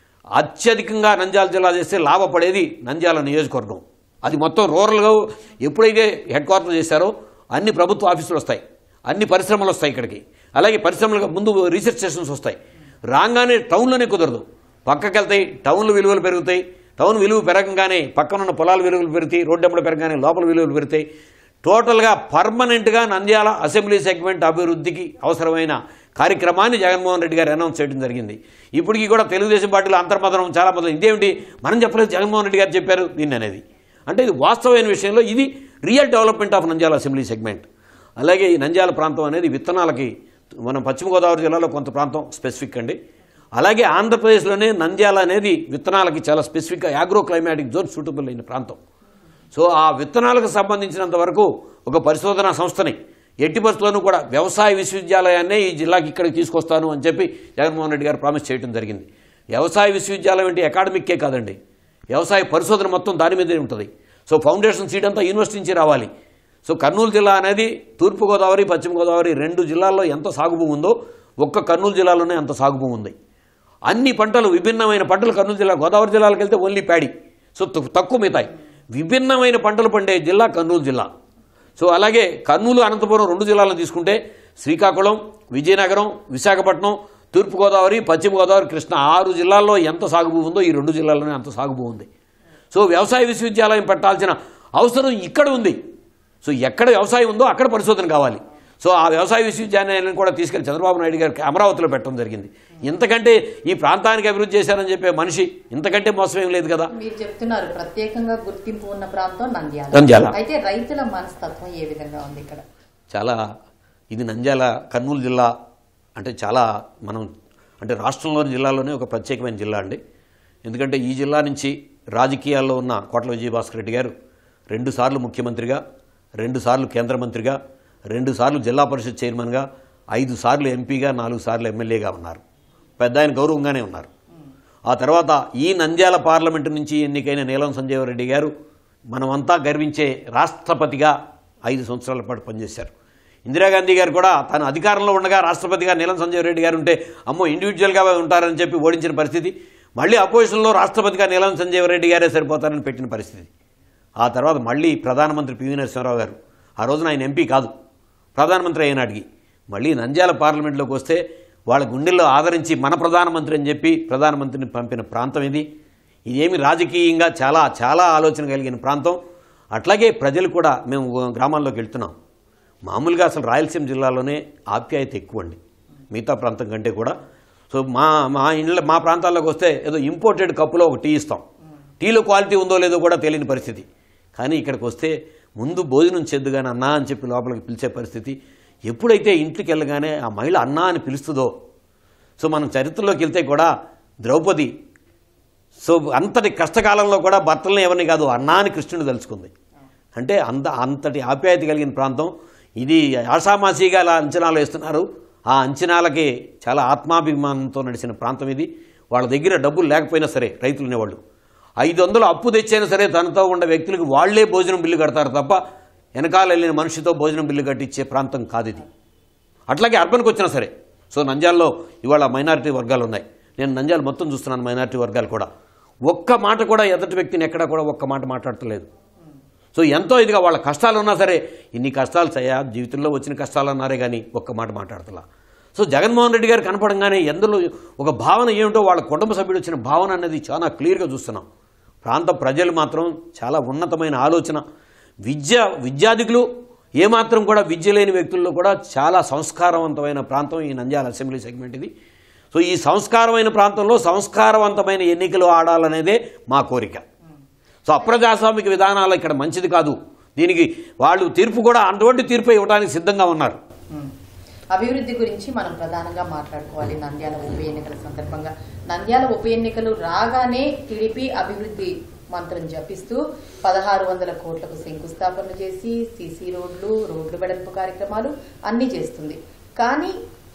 అత్యధికంగా నంద్యాల జిల్లా చేస్తే లాభపడేది నంద్యాల నియోజకవర్గం అది మొత్తం రూరల్గా ఎప్పుడైతే హెడ్ క్వార్టర్ చేశారో అన్ని ప్రభుత్వ ఆఫీసులు వస్తాయి అన్ని పరిశ్రమలు వస్తాయి ఇక్కడికి అలాగే పరిశ్రమలకు ముందు రీసెర్చ్ స్టేషన్స్ వస్తాయి రాగానే టౌన్లోనే కుదరదు పక్కకి వెళ్తాయి టౌన్లు విలువలు పెరుగుతాయి టౌన్ విలువ పెరగంగానే పక్కనున్న పొలాల విలువలు పెరుగుతాయి రోడ్డు అమ్మడి పెరగగానే లోపల విలువలు పెరుగుతాయి టోటల్గా పర్మనెంట్గా నంద్యాల అసెంబ్లీ సెగ్మెంట్ అభివృద్ధికి అవసరమైన కార్యక్రమాన్ని జగన్మోహన్ రెడ్డి గారు అనౌన్స్ చేయడం జరిగింది ఇప్పటికీ కూడా తెలుగుదేశం పార్టీలో అంతర్మతం చాలా మంది ఇదేమిటి మనం చెప్పలేదు జగన్మోహన్ రెడ్డి గారు చెప్పారు దీన్ని అనేది అంటే ఇది వాస్తవమైన విషయంలో ఇది real development of Nandyal assembly segment అలాగే ఈ నంద్యాల ప్రాంతం అనేది విత్తనాలకి మనం పశ్చిమ గోదావరి జిల్లాలో కొంత ప్రాంతం స్పెసిఫిక్ అండి అలాగే ఆంధ్రప్రదేశ్లోనే నంద్యాల అనేది విత్తనాలకి చాలా స్పెసిఫిక్గా యాగ్రో క్లైమాటిక్ జోన్ సూటబుల్ అయిన ప్రాంతం సో ఆ విత్తనాలకు సంబంధించినంత వరకు ఒక పరిశోధనా సంస్థని ఎట్టి పరిస్థితుల్లోనూ కూడా వ్యవసాయ విశ్వవిద్యాలయాన్నే ఈ జిల్లాకి ఇక్కడికి తీసుకొస్తాను అని చెప్పి జగన్మోహన్ రెడ్డి గారు ప్రామిస్ చేయడం జరిగింది వ్యవసాయ విశ్వవిద్యాలయం అంటే అకాడమిక్కే కాదండి వ్యవసాయ పరిశోధన మొత్తం దాని మీదే ఉంటుంది సో ఫౌండేషన్ సీట్ అంతా యూనివర్సిటీ నుంచి రావాలి సో కర్నూలు జిల్లా అనేది తూర్పుగోదావరి పశ్చిమ గోదావరి రెండు జిల్లాల్లో ఎంత సాగు భూమి ఉందో ఒక్క కర్నూలు జిల్లాలోనే అంత సాగు భూమి ఉంది అన్ని పంటలు విభిన్నమైన పంటలు కర్నూలు జిల్లా గోదావరి జిల్లాలకు వెళ్తే ఓన్లీ ప్యాడీ సో తక్కు- తక్కువ మిగతాయి విభిన్నమైన పంటలు పండే జిల్లా కర్నూలు జిల్లా సో అలాగే కర్నూలు అనంతపురం రెండు జిల్లాలను తీసుకుంటే శ్రీకాకుళం విజయనగరం విశాఖపట్నం తూర్పుగోదావరి పశ్చిమ గోదావరి కృష్ణ ఆరు జిల్లాల్లో ఎంత సాగు భూమి ఉందో ఈ రెండు జిల్లాల్లోనే అంత సాగు భూమి ఉంది సో వ్యవసాయ విశ్వవిద్యాలయం పెట్టాల్సిన అవసరం ఇక్కడ ఉంది సో ఎక్కడ వ్యవసాయం ఉందో అక్కడ పరిశోధన కావాలి సో ఆ వ్యవసాయ విశ్వవిద్యాలయాన్ని కూడా తీసుకెళ్లి చంద్రబాబు నాయుడు గారికి అమరావతిలో పెట్టడం జరిగింది ఇంతకంటే ఈ ప్రాంతానికి అభివృద్ధి చేశారని చెప్పే మనిషి ఇంతకంటే మోసం ఏం లేదు కదా మీరు చెప్తున్నారు ప్రత్యేకంగా గుర్తింపు ఉన్న ప్రాంతం నంద్యాల నంద్యాల. అయితే రైతుల మనస్తత్వం ఏ విధంగా ఉంది ఇక్కడ చాలా ఇది నంద్యాల కర్నూలు జిల్లా అంటే చాలా మనం అంటే రాష్ట్రంలోని జిల్లాలోనే ఒక ప్రత్యేకమైన జిల్లా అండి ఎందుకంటే ఈ జిల్లా నుంచి రాజకీయాల్లో ఉన్న కోట్ల విజయభాస్కర్ రెడ్డి గారు రెండుసార్లు ముఖ్యమంత్రిగా రెండుసార్లు కేంద్ర మంత్రిగా రెండుసార్లు జిల్లా పరిషత్ చైర్మన్గా ఐదు సార్లు ఎంపీగా నాలుగు సార్లు ఎమ్మెల్యేగా ఉన్నారు పెద్ద ఆయన గౌరవంగానే ఉన్నారు ఆ తర్వాత ఈ నంద్యాల పార్లమెంటు నుంచి ఎన్నికైన నీలం సంజీవ రెడ్డి గారు మనమంతా గర్వించే రాష్ట్రపతిగా ఐదు సంవత్సరాల పాటు పనిచేశారు ఇందిరాగాంధీ గారు కూడా తను అధికారంలో ఉండగా రాష్ట్రపతిగా నీలం సంజీవ రెడ్డి గారు ఉంటే అమ్మో ఇండివిజువల్గా ఉంటారని చెప్పి ఓడించిన పరిస్థితి మళ్ళీ అపోజిషన్లో రాష్ట్రపతిగా నీలం సంజీవ రెడ్డి గారే సరిపోతారని పెట్టిన పరిస్థితి ఆ తర్వాత మళ్ళీ ప్రధానమంత్రి పివి నరసింహారావు గారు ఆ రోజున ఆయన ఎంపీ కాదు ప్రధానమంత్రి అయినాటికి మళ్ళీ నంద్యాల పార్లమెంట్లోకి వస్తే వాళ్ళ గుండెల్లో ఆదరించి మన ప్రధానమంత్రి అని చెప్పి ప్రధానమంత్రిని పంపిన ప్రాంతం ఇది ఇదేమి రాజకీయంగా చాలా చాలా ఆలోచన కలిగిన ప్రాంతం అట్లాగే ప్రజలు కూడా మేము గ్రామాల్లోకి వెళ్తున్నాం మామూలుగా అసలు రాయలసీమ జిల్లాలోనే ఆప్యాయత ఎక్కువ అండి మిగతా ప్రాంతం కంటే కూడా సో మా మా ఇండ్ల మా ప్రాంతాల్లోకి వస్తే ఏదో ఇంపోర్టెడ్ కప్పులో ఒక టీ ఇస్తాం టీలో క్వాలిటీ ఉందో లేదో కూడా తెలియని పరిస్థితి కానీ ఇక్కడికి వస్తే ముందు భోజనం చేద్దుగానే అన్నా అని చెప్పి లోపలికి పిలిచే పరిస్థితి ఎప్పుడైతే ఇంటికి వెళ్ళగానే ఆ మహిళ అన్నా అని పిలుస్తుందో సో మనం చరిత్రలోకి వెళ్తే కూడా ద్రౌపది సో అంతటి కష్టకాలంలో కూడా భర్తలను ఎవరిని కాదు అన్నా అని కృష్ణుడు తెలుసుకుంది అంటే అంత అంతటి ఆప్యాయత కలిగిన ప్రాంతం ఇది ఆషామాషిగా అలా అంచనాలు వేస్తున్నారు ఆ అంచనాలకి చాలా ఆత్మాభిమానంతో నడిచిన ప్రాంతం ఇది వాళ్ళ దగ్గర డబ్బులు లేకపోయినా సరే రైతులు అనేవాళ్ళు ఐదు వందలు అప్పు తెచ్చైనా సరే తనతో ఉన్న వ్యక్తులకు వాళ్లే భోజనం బిల్లు కడతారు తప్ప వెనకాల వెళ్ళిన మనిషితో భోజనం బిల్లు కట్టించే ప్రాంతం కాదు ఇది అట్లాగే అర్బన్కి వచ్చినా సరే సో నంద్యాలలో ఇవాళ మైనారిటీ వర్గాలు ఉన్నాయి నేను నంద్యాల మొత్తం చూస్తున్నాను మైనారిటీ వర్గాలు కూడా ఒక్క మాట కూడా ఎదుటి వ్యక్తిని ఎక్కడా కూడా ఒక్క మాట మాట్లాడతలేదు సో ఎంతో ఇదిగా వాళ్ళ కష్టాలు ఉన్నా సరే ఇన్ని కష్టాలు సయ్యా జీవితంలో వచ్చిన కష్టాలు అన్నారే కానీ ఒక్క మాట మాట్లాడతలా సో జగన్మోహన్ రెడ్డి గారు కనపడంగానే ఎందులో ఒక భావన ఏమిటో వాళ్ళ కుటుంబ సభ్యుడు వచ్చిన భావన అనేది చాలా క్లియర్గా చూస్తున్నాం ప్రాంత ప్రజలు మాత్రం చాలా ఉన్నతమైన ఆలోచన విద్య విద్యార్థికులు ఏమాత్రం కూడా విద్య లేని వ్యక్తుల్లో కూడా చాలా సంస్కారవంతమైన ప్రాంతం ఈ నంద్యాల అసెంబ్లీ సెగ్మెంట్ ఇది సో ఈ సంస్కారమైన ప్రాంతంలో సంస్కారవంతమైన ఎన్నికలు ఆడాలనేదే మా కోరిక సో అప్రజాస్వామిక విధానాలు ఇక్కడ మంచిది కాదు దీనికి వాళ్ళు తీర్పు కూడా అటువంటి తీర్పు ఇవ్వడానికి సిద్ధంగా ఉన్నారు ఉమ్. అభివృద్ధి గురించి మనం ప్రధానంగా మాట్లాడుకోవాలి నంద్యాల ఉప ఎన్నికల సందర్భంగా నంద్యాల ఉప ఎన్నికలు రాగానే టీడీపీ అభివృద్ధి మంత్రం జపిస్తూ పదహారు వందల కోట్లకు శంకుస్థాపనలు చేసి సీసీ రోడ్లు రోడ్లు వెడల్పు కార్యక్రమాలు అన్నీ చేస్తుంది కానీ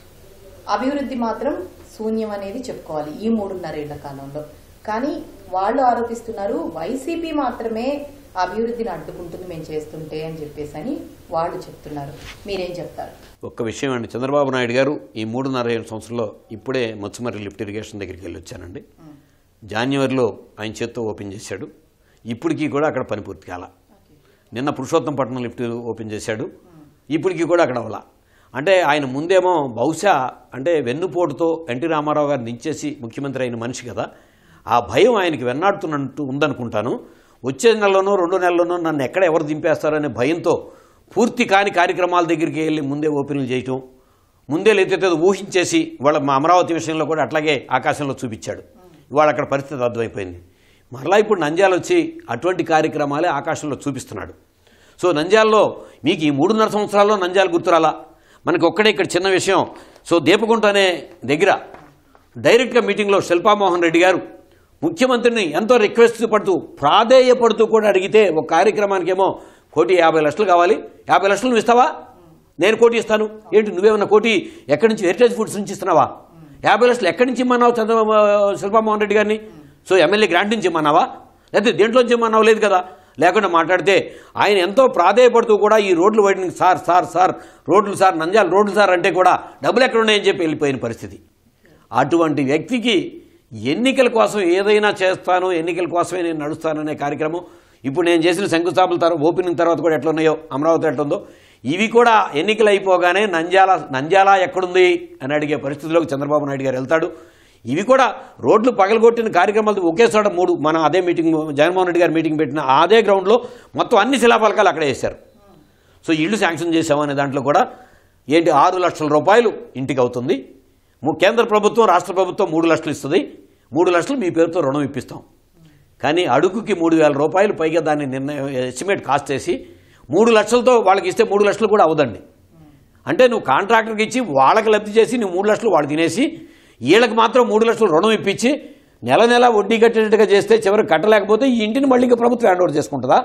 అభివృద్ధి మాత్రం శూన్యం అనేది చెప్పుకోవాలి ఈ మూడున్నరేళ్ల కాలంలో కానీ వాళ్ళు ఆరోపిస్తున్నారు వైసీపీ మాత్రమే అభివృద్ధిని అడ్డుకుంటుంది మేము చేస్తుంటే అని చెప్పేసి అని వాళ్ళు చెప్తున్నారు మీరేం చెప్తారు ఒక్క విషయం అండి చంద్రబాబు నాయుడు గారు ఈ మూడున్నర ఏడు సంవత్సరంలో ఇప్పుడే మత్స్యమర్రి లిఫ్ట్ ఇరిగేషన్ దగ్గరికి వెళ్ళి వచ్చానండి జాన్యువరిలో ఆయన చేత్తో ఓపెన్ చేశాడు ఇప్పటికీ కూడా అక్కడ పని పూర్తి కాల నిన్న పురుషోత్తంపట్నం లిఫ్ట్ ఓపెన్ చేశాడు ఇప్పటికీ కూడా అక్కడ అవలా అంటే ఆయన ముందేమో బహుశా అంటే వెన్నుపోటుతో ఎన్టీ రామారావు గారిని దించేసి ముఖ్యమంత్రి అయిన మనిషి కదా ఆ భయం ఆయనకి వెన్నాడుతున్నట్టు ఉందనుకుంటాను వచ్చే నెలలోనో రెండు నెలల్లోనో నన్ను ఎక్కడ ఎవరు దింపేస్తారనే భయంతో పూర్తి కాని కార్యక్రమాల దగ్గరికి వెళ్ళి ముందే ఓపెన్లు చేయటం ముందే లేకపోతే ఊహించేసి వాళ్ళ మా అమరావతి విషయంలో కూడా అట్లాగే ఆకాశంలో చూపించాడు ఇవాళ అక్కడ పరిస్థితి అర్థమైపోయింది మరలా ఇప్పుడు నంద్యాల వచ్చి అటువంటి కార్యక్రమాలే ఆకాశంలో చూపిస్తున్నాడు సో నంద్యాలలో మీకు ఈ మూడున్నర సంవత్సరాల్లో నంద్యాల గుర్తురాలా మనకి ఒక్కడే ఇక్కడ చిన్న విషయం సో దీపగుంట అనే దగ్గర డైరెక్ట్గా మీటింగ్లో శిల్పామోహన్ రెడ్డి గారు ముఖ్యమంత్రిని ఎంతో రిక్వెస్ట్ పడుతూ ప్రాధేయపడుతూ కూడా అడిగితే ఒక కార్యక్రమానికి ఏమో కోటి యాభై లక్షలు కావాలి యాభై లక్షలు నువ్వు ఇస్తావా నేను కోటి ఇస్తాను ఏంటి నువ్వేమన్నా కోటి ఎక్కడి నుంచి హెరిటేజ్ ఫుడ్స్ నుంచి ఇస్తున్నావా యాభై లక్షలు ఎక్కడి నుంచి ఇమ్మన్నావు చంద్ర శిల్పామోహన్ రెడ్డి గారిని సో ఎమ్మెల్యే గ్రాంట్ నుంచి ఇమ్మన్నావా లేకపోతే దేంట్లోంచి ఇమ్మన్నావు లేదు కదా లేకుండా మాట్లాడితే ఆయన ఎంతో ప్రాధేయపడుతూ కూడా ఈ రోడ్లు వైడింగ్ సార్ సార్ సార్ రోడ్లు సార్ నంద్యాల రోడ్లు సార్ అంటే కూడా డబ్బులు ఎక్కడ ఉన్నాయని చెప్పి వెళ్ళిపోయిన పరిస్థితి అటువంటి వ్యక్తికి ఎన్నికల కోసం ఏదైనా చేస్తాను ఎన్నికల కోసమే నేను నడుస్తాననే కార్యక్రమం ఇప్పుడు నేను చేసిన శంకుస్థాపన తర్వాత ఓపెనింగ్ తర్వాత కూడా ఎట్లా ఉన్నాయో అమరావతి ఎట్లుందో ఇవి కూడా ఎన్నికలు అయిపోగానే నంద్యాల నంద్యాల ఎక్కడుంది అని అడిగే పరిస్థితిలోకి చంద్రబాబు నాయుడు గారు వెళ్తాడు ఇవి కూడా రోడ్లు పగలగొట్టిన కార్యక్రమాలు ఒకే చోట మూడు మన అదే మీటింగ్ జగన్మోహన్ రెడ్డి గారు మీటింగ్ పెట్టిన అదే గ్రౌండ్లో మొత్తం అన్ని శిలాఫలకాలు అక్కడే వేశారు సో ఇల్లు శాంక్షన్ చేసామనే దాంట్లో కూడా ఏంటి ఆరు లక్షల రూపాయలు ఇంటికి అవుతుంది ము- కేంద్ర ప్రభుత్వం రాష్ట్ర ప్రభుత్వం మూడు లక్షలు ఇస్తుంది మూడు లక్షలు మీ పేరుతో రుణం ఇప్పిస్తాం కానీ అడుగుకి మూడు వేల రూపాయలు పైగా దాన్ని నిర్ణయం ఎస్టిమేట్ కాస్ట్ చేసి మూడు లక్షలతో వాళ్ళకి ఇస్తే మూడు లక్షలు కూడా అవదండి అంటే నువ్వు కాంట్రాక్టర్కి ఇచ్చి వాళ్ళకి లబ్ధి చేసి నువ్వు మూడు లక్షలు వాడు తినేసి వీళ్ళకి మాత్రం మూడు లక్షలు రుణం ఇప్పించి నెల నెల వడ్డీ కట్టేటట్టుగా చేస్తే చివరికి కట్టలేకపోతే ఈ ఇంటిని మళ్ళీ ఇంకా ప్రభుత్వం హ్యాండ్ ఓవర్ చేసుకుంటుందా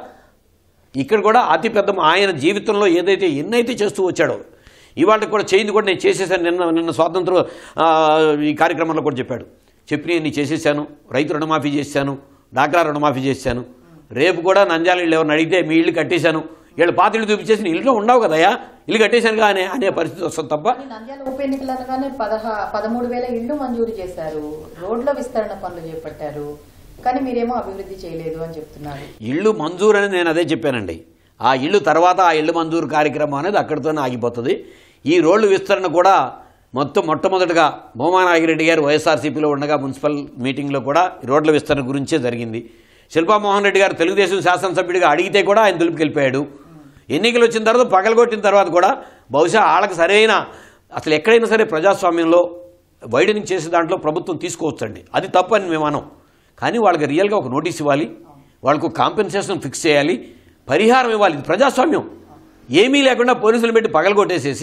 ఇక్కడ కూడా అతి పెద్ద ఆయన జీవితంలో ఏదైతే ఎన్నైతే చేస్తూ వచ్చాడో ఇవాళ కూడా చేయింది కూడా నేను చేసేసాను నిన్న నిన్న స్వాతంత్ర ఆ, ఈ కార్యక్రమంలో కూడా చెప్పాడు చెప్పిన నేను చేసేసాను రైతు రుణమాఫీ చేశాను డాక్రా రుణమాఫీ చేశాను రేపు కూడా నంద్యాల ఇళ్ళు ఎవరిని అడిగితే మీ ఇల్లు కట్టేశాను వీళ్ళు పాత ఇల్లు చూపించేసి నీ ఇల్లు ఉండవు కదయ్యా ఇల్లు కట్టేశాను అనే అనే పరిస్థితి వస్తుంది తప్ప కానీ నంద్యాల ఉప ఎన్నికలు అనగానే పదహా పదమూడు వేల ఇళ్లు మంజూరు చేశారు రోడ్ల విస్తరణ పనులు చేపట్టారు కానీ మీరేమో అభివృద్ధి చేయలేదు అని చెప్తున్నారు ఇళ్ళు మంజూరు అని నేను అదే చెప్పానండి ఆ ఇల్లు తర్వాత ఆ ఇల్లు మంజూరు కార్యక్రమం అనేది అక్కడితోనే ఆగిపోతుంది ఈ రోడ్లు విస్తరణ కూడా మొత్తం మొట్టమొదటిగా భూమా నాగిరెడ్డి గారు వైఎస్ఆర్సీపీలో ఉండగా మున్సిపల్ మీటింగ్లో కూడా ఈ రోడ్ల విస్తరణ గురించే జరిగింది శిల్పామోహన్ రెడ్డి గారు తెలుగుదేశం శాసనసభ్యుడిగా అడిగితే కూడా ఆయన దులుపుకెళ్ళిపోయాడు ఎన్నికలు వచ్చిన తర్వాత పగలగొట్టిన తర్వాత కూడా బహుశా వాళ్ళకి సరైన అసలు ఎక్కడైనా సరే ప్రజాస్వామ్యంలో వైడనింగ్ చేసే దాంట్లో ప్రభుత్వం తీసుకోవచ్చండి అది తప్పు అని మేము అనం కానీ వాళ్ళకి రియల్గా ఒక నోటీస్ ఇవ్వాలి వాళ్ళకు కాంపెన్సేషన్ ఫిక్స్ చేయాలి పరిహారం ఇవ్వాలి ఇది ప్రజాస్వామ్యం ఏమీ లేకుండా పోలీసులు పెట్టి పగలగొట్టేసేసి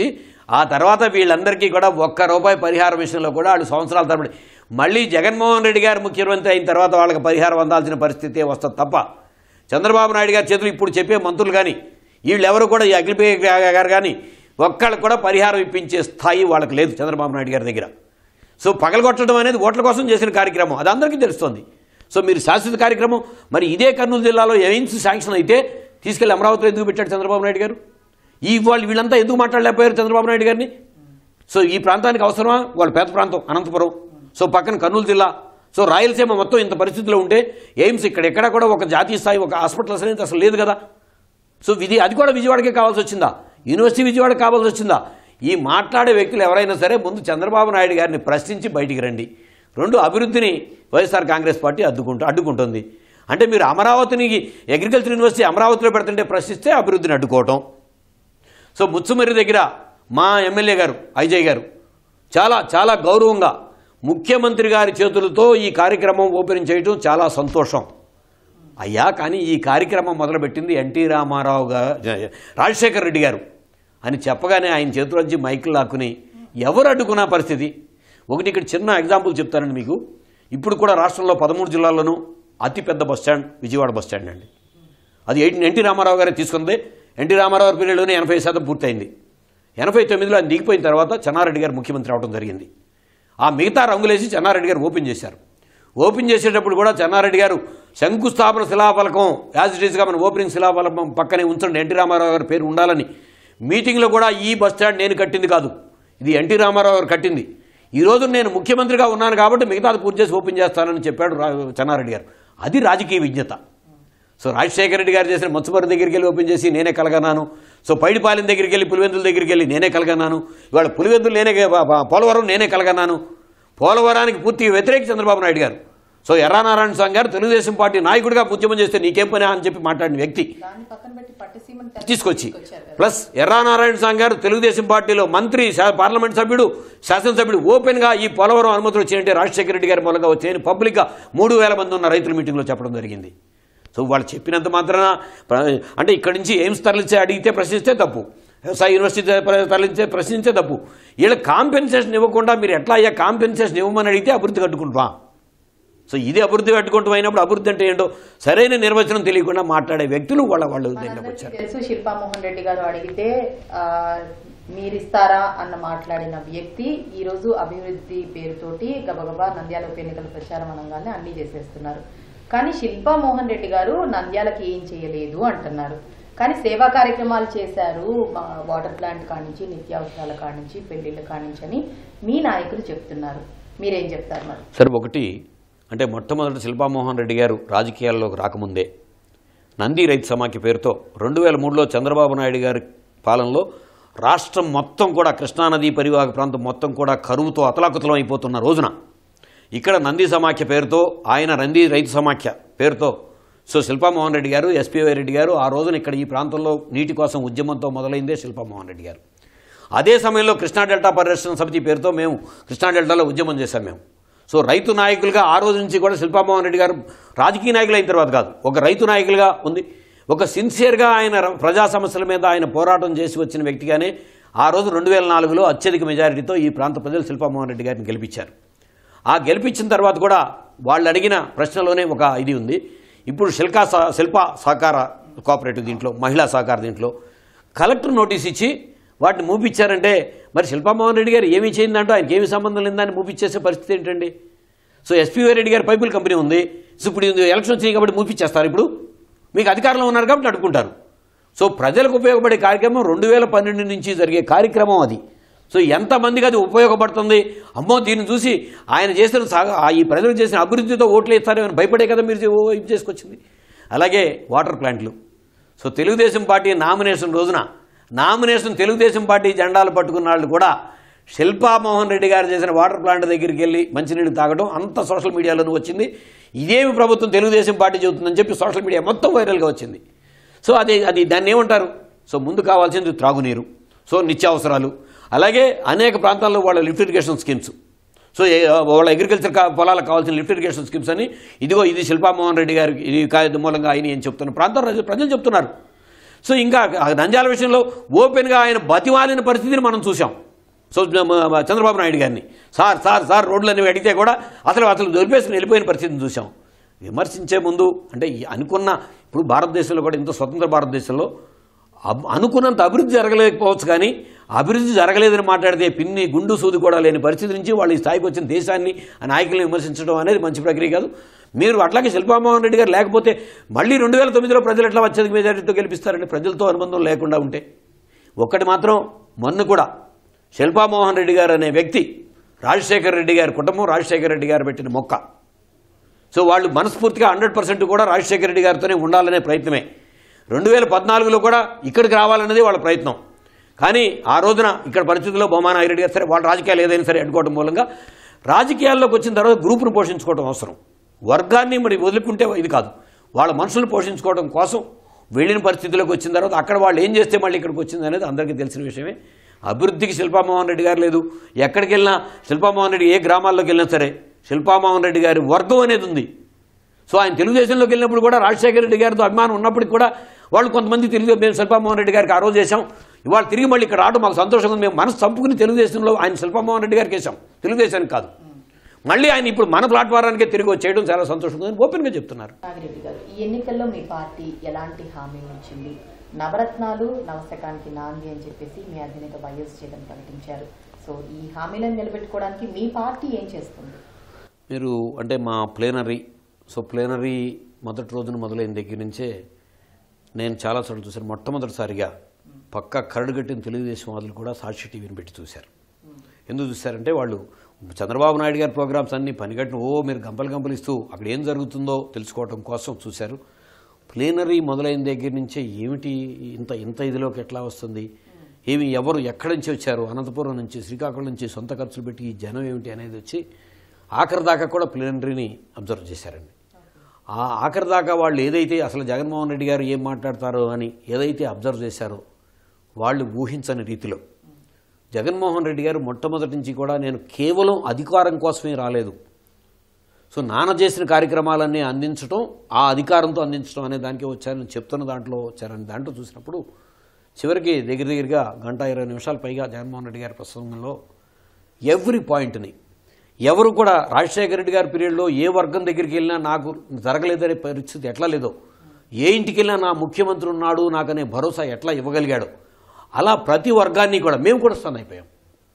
ఆ తర్వాత వీళ్ళందరికీ కూడా ఒక్క రూపాయి పరిహారం విషయంలో కూడా వాళ్ళు సంవత్సరాల తరబడి మళ్ళీ జగన్మోహన్ రెడ్డి గారు ముఖ్యమంత్రి అయిన తర్వాత వాళ్ళకి పరిహారం అందాల్సిన పరిస్థితి వస్తుంది తప్ప చంద్రబాబు నాయుడు గారి చేతులు ఇప్పుడు చెప్పే మంత్రులు కానీ వీళ్ళెవరు కూడా ఈ అఖిలప్రియ గారు కానీ ఒక్కళ్ళు కూడా పరిహారం ఇప్పించే స్థాయి వాళ్ళకి లేదు చంద్రబాబు నాయుడు గారి దగ్గర సో పగలగొట్టడం అనేది ఓట్ల కోసం చేసిన కార్యక్రమం అది అందరికీ తెలుస్తుంది సో మీరు శాశ్వత కార్యక్రమం మరి ఇదే కర్నూలు జిల్లాలో ఎయిమ్స్ శాంక్షన్ అయితే తీసుకెళ్లి అమరావతిలో ఎందుకు పెట్టాడు చంద్రబాబు నాయుడు గారు ఈ వాళ్ళు వీళ్ళంతా ఎందుకు మాట్లాడలేకపోయారు చంద్రబాబు నాయుడు గారిని సో ఈ ప్రాంతానికి అవసరమా వాళ్ళ పేద ప్రాంతం అనంతపురం సో పక్కన కర్నూలు జిల్లా సో రాయలసీమ మొత్తం ఇంత పరిస్థితిలో ఉంటే ఎయిమ్స్ ఇక్కడ ఎక్కడ కూడా ఒక జాతీయ స్థాయి ఒక హాస్పిటల్స్ అనేది అసలు లేదు కదా సో ఇది అది కూడా విజయవాడకే కావాల్సి వచ్చిందా యూనివర్సిటీ విజయవాడకి కావాల్సి వచ్చిందా ఈ మాట్లాడే వ్యక్తులు ఎవరైనా సరే ముందు చంద్రబాబు నాయుడు గారిని ప్రశ్నించి బయటికి రండి రెండు అభివృద్ధిని వైఎస్ఆర్ కాంగ్రెస్ పార్టీ అడ్డుకుంటూ అడ్డుకుంటుంది అంటే మీరు అమరావతిని అగ్రికల్చర్ యూనివర్సిటీ అమరావతిలో పెడుతుంటే ప్రశ్నిస్తే అభివృద్ధిని అడ్డుకోవటం సో ముచ్చుమర్రి దగ్గర మా ఎమ్మెల్యే గారు అజయ్ గారు చాలా చాలా గౌరవంగా ముఖ్యమంత్రి గారి చేతులతో ఈ కార్యక్రమం ఓపెన్ చేయటం చాలా సంతోషం అయ్యా కానీ ఈ కార్యక్రమం మొదలుపెట్టింది ఎన్టీ రామారావు గారు రాజశేఖర్ రెడ్డి గారు అని చెప్పగానే ఆయన చేతిలోంచి మైకులు లాక్కుని ఎవరు అడ్డుకున్న పరిస్థితి ఒకటి ఇక్కడ చిన్న ఎగ్జాంపుల్ చెప్తానండి మీకు ఇప్పుడు కూడా రాష్ట్రంలో పదమూడు జిల్లాల్లోనూ అతిపెద్ద bus stand Vijayawada bus stand అండి అది ఎయిట్ ఎన్టీ రామారావు గారే తీసుకుంది ఎన్టీ రామారావు గారి పీరియడ్లోనే ఎనభై శాతం పూర్తయింది ఎనభై తొమ్మిదిలో ఆయన దిగిపోయిన తర్వాత చెన్నారెడ్డి గారు ముఖ్యమంత్రి అవడం జరిగింది ఆ మిగతా రంగులేసి చెన్నారెడ్డి గారు ఓపెన్ చేశారు ఓపెన్ చేసేటప్పుడు కూడా చెన్నారెడ్డి గారు శంకుస్థాపన శిలాఫలకం యాజ్ ఇట్ ఈస్గా మన ఓపెనింగ్ శిలాఫలకం పక్కనే ఉంచండి ఎన్టీ రామారావు గారి పేరు ఉండాలని మీటింగ్లో కూడా ఈ బస్ స్టాండ్ నేను కట్టింది కాదు ఇది ఎన్టీ రామారావు గారు కట్టింది ఈ రోజు నేను ముఖ్యమంత్రిగా ఉన్నాను కాబట్టి మిగతాది పూర్తి చేసి ఓపెన్ చేస్తానని చెప్పాడు రా- చెన్నారెడ్డి గారు అది రాజకీయ విజ్ఞత సో రాజశేఖర రెడ్డి గారు చేసిన మత్స్యపరి దగ్గరికి వెళ్ళి ఓపెన్ చేసి నేనే కలగన్నాను సో పైడిపాలెం దగ్గరికి వెళ్ళి పులివెందుల దగ్గరికి వెళ్ళి నేనే కలగన్నాను ఇవాళ పులివెందులు నేనే ప- ప- పోలవరం నేనే కలగన్నాను పోలవరానికి పూర్తిగా వ్యతిరేక చంద్రబాబు నాయుడు గారు సో ఎర్రానారాయణ స్వామి గారు తెలుగుదేశం పార్టీ నాయకుడిగా ఉద్యమం చేస్తే నీకేం పని అని చెప్పి మాట్లాడిన వ్యక్తి దాన్ని పక్కన పెట్టి పట్టిసీమని తెర- తీసుకొచ్చి తీసుకొచ్చారు కదా. ప్లస్ ఎర్రానారాయణ స్వామి గారు తెలుగుదేశం పార్టీలో మంత్రి శా- పార్లమెంట్ సభ్యుడు శాసనసభ్యుడు ఓపెన్గా ఈ పోలవరం అనుమతులు వచ్చినట్టే రాజశేఖర రెడ్డి గారి మూలంగా వచ్చాయని పబ్లిక్గా మూడు వేల మంది ఉన్న రైతుల మీటింగ్లో చెప్పడం జరిగింది సో వాళ్ళు చెప్పినంత మాత్రాన ప్ర- అంటే ఇక్కడి నుంచి ఎయిమ్స్ తరలించే అడిగితే ప్రశ్నిస్తే తప్పు వ్యవసాయ యూనివర్సిటీ ప్ర- తరలించే ప్రశ్నించే తప్పు వీళ్ళకి కాంపెన్సేషన్ ఇవ్వకుండా మీరు ఎట్లా అయ్యా కాంపెన్సేషన్ ఇవ్వమని అడిగితే అభివృద్ధి కట్టుకుంటాం సో ఇది అభివృద్ధి కట్టుకుంటూ అయినప్పుడు అభివృద్ధి అంటే ఏంటో సరైన నిర్వచనం తెలియకుండా మాట్లాడే వ్యక్తులు వాళ్ళ వాళ్ళు దగ్గరకు మనందరికీ వచ్చారు తెలుసు శిల్పామోహన్ రెడ్డి గారు అడిగితే ఆ, మీరిస్తారా అన్న మాట్లాడిన వ్యక్తి ఈ రోజు అభివృద్ధి పేరుతోటి గబగబా నంద్యాల ఉప ఎన్నికల ప్రచారం అనగానే అన్ని చేసేస్తున్నారు కానీ శిల్పామోహన్ రెడ్డి గారు నంద్యాలకి ఏం చేయలేదు అంటున్నారు కానీ సేవా కార్యక్రమాలు చేశారు మా వాటర్ ప్లాంట్ కానించి నిత్యావసరాల కానించి పెళ్లిళ్ళ కానించి అని మీ నాయకులు చెప్తున్నారు మీరేం చెప్తారు మరి సరే ఒకటి అంటే మొట్టమొదటి శిల్పామోహన్ రెడ్డి గారు రాజకీయాల్లోకి రాకముందే నంది రైతు సమాఖ్య పేరుతో రెండు వేల మూడులో చంద్రబాబు నాయుడు గారి పాలనలో రాష్ట్రం మొత్తం కూడా కృష్ణానదీ పరివాహక ప్రాంతం మొత్తం కూడా కరువుతో అతలాకుతలం అయిపోతున్న రోజున ఇక్కడ నంది సమాఖ్య పేరుతో ఆయన నంది రైతు సమాఖ్య పేరుతో సో శిల్పామోహన్ రెడ్డి గారు ఎస్పీవై రెడ్డి గారు ఆ రోజున ఇక్కడ ఈ ప్రాంతంలో నీటి కోసం ఉద్యమంతో మొదలైందే శిల్పామోహన్ రెడ్డి గారు అదే సమయంలో కృష్ణా డెల్టా పరిరక్షణ సమితి పేరుతో మేము కృష్ణా డెల్టాలో ఉద్యమం చేశాం మేము సో రైతు నాయకులుగా ఆ రోజు నుంచి కూడా శిల్పామోహన్ రెడ్డి గారు రాజకీయ నాయకులు అయిన తర్వాత కాదు ఒక రైతు నాయకులుగా ఉంది ఒక సిన్సియర్గా ఆయన ర- ప్రజా సమస్యల మీద ఆయన పోరాటం చేసి వచ్చిన వ్యక్తిగానే ఆ రోజు రెండు వేల నాలుగులో అత్యధిక మెజారిటీతో ఈ ప్రాంత ప్రజలు శిల్పామోహన్ రెడ్డి గారిని గెలిపించారు ఆ గెలిపించిన తర్వాత కూడా వాళ్ళు అడిగిన ప్రశ్నలోనే ఒక ఇది ఉంది ఇప్పుడు శిల్కా సా- శిల్ప సహకార కోఆపరేటివ్ దీంట్లో మహిళా సహకార దీంట్లో కలెక్టర్ నోటీస్ ఇచ్చి వాటిని మూపిచ్చారంటే మరి శిల్పామోహన్ రెడ్డి గారు ఏమీ చేయిందంటూ ఆయనకి ఏమీ సంబంధం లేదని మూపిచ్చేసే పరిస్థితి ఏంటండి సో ఎస్పీవై రెడ్డి గారి పైపుల్ కంపెనీ ఉంది సో ఇప్పుడు ఇది ఎలక్షన్ వచ్చినాయి కాబట్టి మూపిచ్చేస్తారు ఇప్పుడు మీకు అధికారంలో ఉన్నారు కాబట్టి అడుగుకుంటారు సో ప్రజలకు ఉపయోగపడే కార్యక్రమం రెండు వేల పన్నెండు నుంచి జరిగే కార్యక్రమం అది సో ఎంతమందికి అది ఉపయోగపడుతుంది అమ్మో దీన్ని చూసి ఆయన చేసిన సాగ ఆ ఈ ప్రజలు చేసిన అభివృద్ధితో ఓట్లు ఇస్తారని భయపడే కదా మీరు చే- ఓ ఇది చేసుకొచ్చింది అలాగే వాటర్ ప్లాంట్లు సో తెలుగుదేశం పార్టీ నామినేషన్ రోజున నామినేషన్ తెలుగుదేశం పార్టీ జెండాలు పట్టుకున్న వాళ్ళు కూడా శిల్పా మోహన్ రెడ్డి గారు చేసిన వాటర్ ప్లాంట్ దగ్గరికి వెళ్ళి మంచినీళ్ళు తాగడం అంత సోషల్ మీడియాలోనూ వచ్చింది ఇదేమి ప్రభుత్వం తెలుగుదేశం పార్టీ చెబుతుందని చెప్పి సోషల్ మీడియా మొత్తం వైరల్గా వచ్చింది సో అది అది దాన్ని ఏమంటారు సో ముందు కావాల్సింది త్రాగునీరు సో నిత్యావసరాలు అలాగే అనేక ప్రాంతాల్లో వాళ్ళ లిఫ్ట్ ఇరిగేషన్ స్కీమ్స్ సో ఏ- వాళ్ళ అగ్రికల్చర్ కా- పొలాలకు కావాల్సిన లిఫ్ట్ ఇరిగేషన్ స్కీమ్స్ అని ఇదిగో ఇది శిల్పామోహన్ రెడ్డి గారికి ఇది కా- మూలంగా ఆయన ఏం చెప్తున్నారు ప్రాంతం ప్రజలు ప్రజలు చెప్తున్నారు సో ఇంకా ఆ నంద్యాల విషయంలో ఓపెన్గా ఆయన బతిమాలిన పరిస్థితిని మనం చూసాం సో మ- మ- చంద్రబాబు నాయుడు గారిని సార్ సార్ సార్ రోడ్లు అనేవి అడిగితే కూడా అసలు అసలు దొరిపేసుకుని వెళ్ళిపోయిన పరిస్థితిని చూసాం విమర్శించే ముందు అంటే ఈ అనుకున్న ఇప్పుడు భారతదేశంలో కూడా ఇంత స్వతంత్ర భారతదేశంలో అబ్- అనుకున్నంత అభివృద్ధి జరగలేకపోవచ్చు కానీ అభివృద్ధి జరగలేదని మాట్లాడితే పిన్ని గుండు సూది కూడా లేని పరిస్థితి నుంచి వాళ్ళు ఈ స్థాయికి వచ్చిన దేశాన్ని ఆ నాయకులను విమర్శించడం అనేది మంచి ప్రక్రియ కాదు మీరు అట్లాగే శిల్పామోహన్ రెడ్డి గారు లేకపోతే మళ్ళీ రెండు వేల తొమ్మిదిలో ప్రజలు ఎట్లా వచ్చేది మెజారిటీతో గెలిపిస్తారండి ప్రజలతో అనుబంధం లేకుండా ఉంటే ఒక్కటి మాత్రం మొన్న కూడా శిల్పామోహన్ రెడ్డి గారు అనే వ్యక్తి రాజశేఖర రెడ్డి గారి కుటుంబం రాజశేఖర రెడ్డి గారు పెట్టిన మొక్క సో వాళ్ళు మనస్ఫూర్తిగా హండ్రెడ్ పర్సెంట్ కూడా రాజశేఖర రెడ్డి గారితోనే ఉండాలనే ప్రయత్నమే రెండు వేల పద్నాలుగులో కూడా ఇక్కడికి రావాలన్నది వాళ్ళ ప్రయత్నం కానీ ఆ రోజున ఇక్కడ పరిస్థితుల్లో బొమ్మానాయుడు రెడ్డి గారు సరే వాళ్ళ రాజకీయాలు ఏదైనా సరే అడ్డుకోవడం మూలంగా రాజకీయాల్లోకి వచ్చిన తర్వాత గ్రూపును పోషించుకోవడం అవసరం వర్గాన్ని మరి వదులుకుంటే ఇది కాదు వాళ్ళ మనుషులు పోషించుకోవడం కోసం వెళ్ళిన పరిస్థితిలోకి వచ్చిన తర్వాత అక్కడ వాళ్ళు ఏం చేస్తే మళ్ళీ ఇక్కడికి వచ్చింది అనేది అందరికీ తెలిసిన విషయమే అభివృద్ధికి శిల్పామోహన్ రెడ్డి గారు లేదు ఎక్కడికి వెళ్ళినా శిల్పామోహన్ రెడ్డి ఏ గ్రామాల్లోకి వెళ్ళినా సరే శిల్పామోహన్ రెడ్డి గారి వర్గం అనేది ఉంది సో ఆయన తెలుగుదేశంలోకి వెళ్ళినప్పుడు కూడా రాజశేఖర రెడ్డి గారితో అభిమానం ఉన్నప్పటికీ కూడా వాళ్ళు కొంతమంది తెలుగు మేము శిల్పామోహన్ రెడ్డి గారికి ఆ రోజు చేశాం ఇవాళ తిరిగి మళ్ళీ ఇక్కడ రావడం మాకు సంతోషంగా ఉంది మేము మనసు చంపుకుని తెలుగుదేశంలో ఆయన శిల్పామోహన్ రెడ్డి గారికి వేసాం తెలుగుదేశానికి కాదు మళ్ళీ ఆయన ఇప్పుడు మన ప్లాట్ఫారానికే తిరిగి వచ్చేయడం చాలా సంతోషంగా ఉంది ఓపెన్గా చెప్తున్నారు నాగిరెడ్డి గారు ఈ ఎన్నికల్లో మీ పార్టీ ఎలాంటి హామీలు ఇచ్చింది నవరత్నాలు నవశకానికి నాంది అని చెప్పేసి మీ అధినేత వైఎస్ జగన్ ప్రకటించారు సో ఈ హామీలను నిలబెట్టుకోవడానికి మీ పార్టీ ఏం చేస్తుంది మీరు అంటే మా ప్లేనరీ సో ప్లేనరీ మొదటి రోజున మొదలైన దగ్గర నుంచే నేను చాలా చోట్ల చూశాను మొట్టమొదటిసారిగా పక్క కరడుగట్టిన తెలుగుదేశం వాదులు కూడా సాక్షి టీవీని పెట్టి చూశారు ఎందుకు చూశారంటే వాళ్ళు చంద్రబాబు నాయుడు గారి ప్రోగ్రామ్స్ అన్ని పనిగట్టిన ఓ మీరు గంపలు గంపలు ఇస్తూ అక్కడ ఏం జరుగుతుందో తెలుసుకోవడం కోసం చూశారు ప్లేనరీ మొదలైన దగ్గర నుంచే ఏమిటి ఇంత ఇంత ఇదిలోకి ఎట్లా వస్తుంది ఏమి ఎవరు ఎక్కడి నుంచి వచ్చారు అనంతపురం నుంచి శ్రీకాకుళం నుంచి సొంత ఖర్చులు పెట్టి ఈ జనం ఏమిటి అనేది వచ్చి ఆఖరి దాకా కూడా ప్లేనరీని అబ్జర్వ్ చేశారండి ఆ ఆఖరి దాకా వాళ్ళు ఏదైతే అసలు జగన్మోహన్ రెడ్డి గారు ఏం మాట్లాడతారో అని ఏదైతే అబ్జర్వ్ చేశారో వాళ్ళు ఊహించని రీతిలో జగన్మోహన్ రెడ్డి గారు మొట్టమొదటి నుంచి కూడా నేను కేవలం అధికారం కోసమే రాలేదు సో నాన్న చేసిన కార్యక్రమాలన్నీ అందించడం ఆ అధికారంతో అందించడం అనే దానికి వచ్చారని చెప్తున్న దాంట్లో వచ్చారని దాంట్లో చూసినప్పుడు చివరికి దగ్గర దగ్గరగా గంట ఇరవై నిమిషాల పైగా జగన్మోహన్ రెడ్డి గారి ప్రసంగంలో ఎవ్రీ పాయింట్ని ఎవరు కూడా రాజశేఖర రెడ్డి గారి పీరియడ్లో ఏ వర్గం దగ్గరికి వెళ్ళినా నాకు జరగలేదనే పరిస్థితి ఎట్లా లేదో ఏ ఇంటికి వెళ్ళినా నా ముఖ్యమంత్రి ఉన్నాడు నాకనే భరోసా ఎట్లా ఇవ్వగలిగాడు అలా ప్రతి వర్గాన్ని కూడా మేము కూడా స్టన్ అయిపోయాం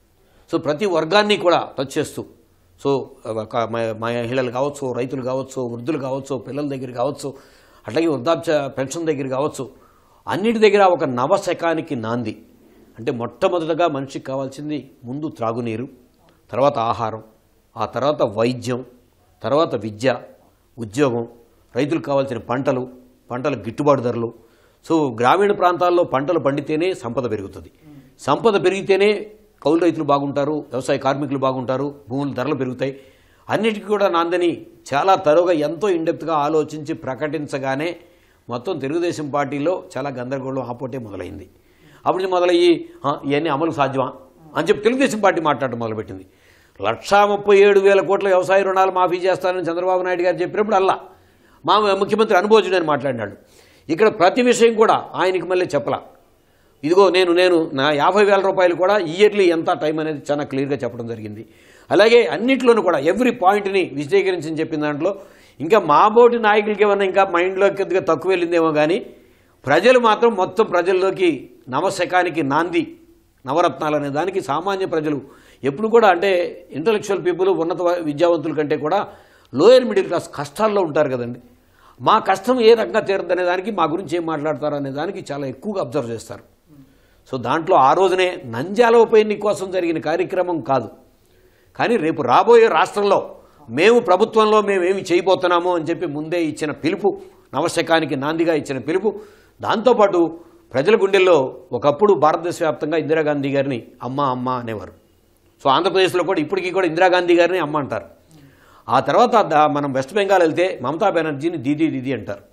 సో ప్రతి వర్గాన్ని కూడా టచ్ చేస్తూ సో ఒక మ- మహిళలు కావచ్చు రైతులు కావచ్చు వృద్ధులు కావచ్చు పిల్లల దగ్గర కావచ్చు అట్లాగే వృద్ధాప్య పెన్షన్ దగ్గర కావచ్చు అన్నిటి దగ్గర ఒక నవశకానికి నాంది అంటే మొట్టమొదటగా మనిషికి కావాల్సింది ముందు త్రాగునీరు తర్వాత ఆహారం ఆ తర్వాత వైద్యం తర్వాత విద్య ఉద్యోగం రైతులకు కావాల్సిన పంటలు పంటల గిట్టుబాటు ధరలు సో గ్రామీణ ప్రాంతాల్లో పంటలు పండితేనే సంపద పెరుగుతుంది సంపద పెరిగితేనే కౌలు రైతులు బాగుంటారు వ్యవసాయ కార్మికులు బాగుంటారు భూముల ధరలు పెరుగుతాయి అన్నిటికీ కూడా నాందని చాలా తరువుగా ఎంతో ఇండెప్త్గా ఆలోచించి ప్రకటించగానే మొత్తం తెలుగుదేశం పార్టీలో చాలా గందరగోళం ఆపోటే మొదలైంది అప్పుడు నుంచి మొదలయ్యి "ఆ, ఇవన్నీ అమలు సాధ్యమా అని చెప్పి తెలుగుదేశం పార్టీ మాట్లాడటం మొదలుపెట్టింది లక్షా ముప్పై ఏడు వేల కోట్ల వ్యవసాయ రుణాలు మాఫీ చేస్తానని చంద్రబాబు నాయుడు గారు చెప్పినప్పుడు అల్లా మా ముఖ్యమంత్రి అనుభోజుడని మాట్లాడినాడు ఇక్కడ ప్రతి విషయం కూడా ఆయనకి మళ్ళీ చెప్పలా ఇదిగో నేను నేను నా యాభై వేల రూపాయలు కూడా ఇయర్లీ ఎంత టైం అనేది చాలా క్లియర్గా చెప్పడం జరిగింది అలాగే అన్నిట్లోనూ కూడా ఎవ్రీ పాయింట్ని విశదీకరించి చెప్పిన దాంట్లో ఇంకా మా బోటి నాయకులకి ఏమన్నా ఇంకా మైండ్లో కొద్దిగా తక్కువ వెళ్ళిందేమో కానీ ప్రజలు మాత్రం మొత్తం ప్రజల్లోకి నవశకానికి నాంది నవరత్నాలు అనే దానికి సామాన్య ప్రజలు ఎప్పుడు కూడా అంటే ఇంటలెక్చువల్ పీపుల్ ఉన్నత విద్యావంతుల కంటే కూడా లోయర్ మిడిల్ క్లాస్ కష్టాల్లో ఉంటారు కదండి మా కష్టం ఏ రకంగా తీరుద్దనే దానికి మా గురించి ఏం మాట్లాడతారు అనే దానికి చాలా ఎక్కువగా అబ్జర్వ్ చేస్తారు సో దాంట్లో ఆ రోజునే నంద్యాల ఉప ఎన్నిక కోసం జరిగిన కార్యక్రమం కాదు కానీ రేపు రాబోయే రాష్ట్రంలో మేము ప్రభుత్వంలో మేము ఏమి చేయబోతున్నామో అని చెప్పి ముందే ఇచ్చిన పిలుపు నవశకానికి నాందిగా ఇచ్చిన పిలుపు దాంతోపాటు ప్రజల గుండెల్లో ఒకప్పుడు భారతదేశ వ్యాప్తంగా ఇందిరాగాంధీ గారిని అమ్మ అమ్మ అనేవారు సో ఆంధ్రప్రదేశ్లో కూడా ఇప్పటికీ కూడా ఇందిరాగాంధీ గారిని అమ్మ అంటారు ఆ తర్వాత ద- మనం వెస్ట్ బెంగాల్ వెళ్తే మమతా బెనర్జీని దీదీ దీదీ అంటారు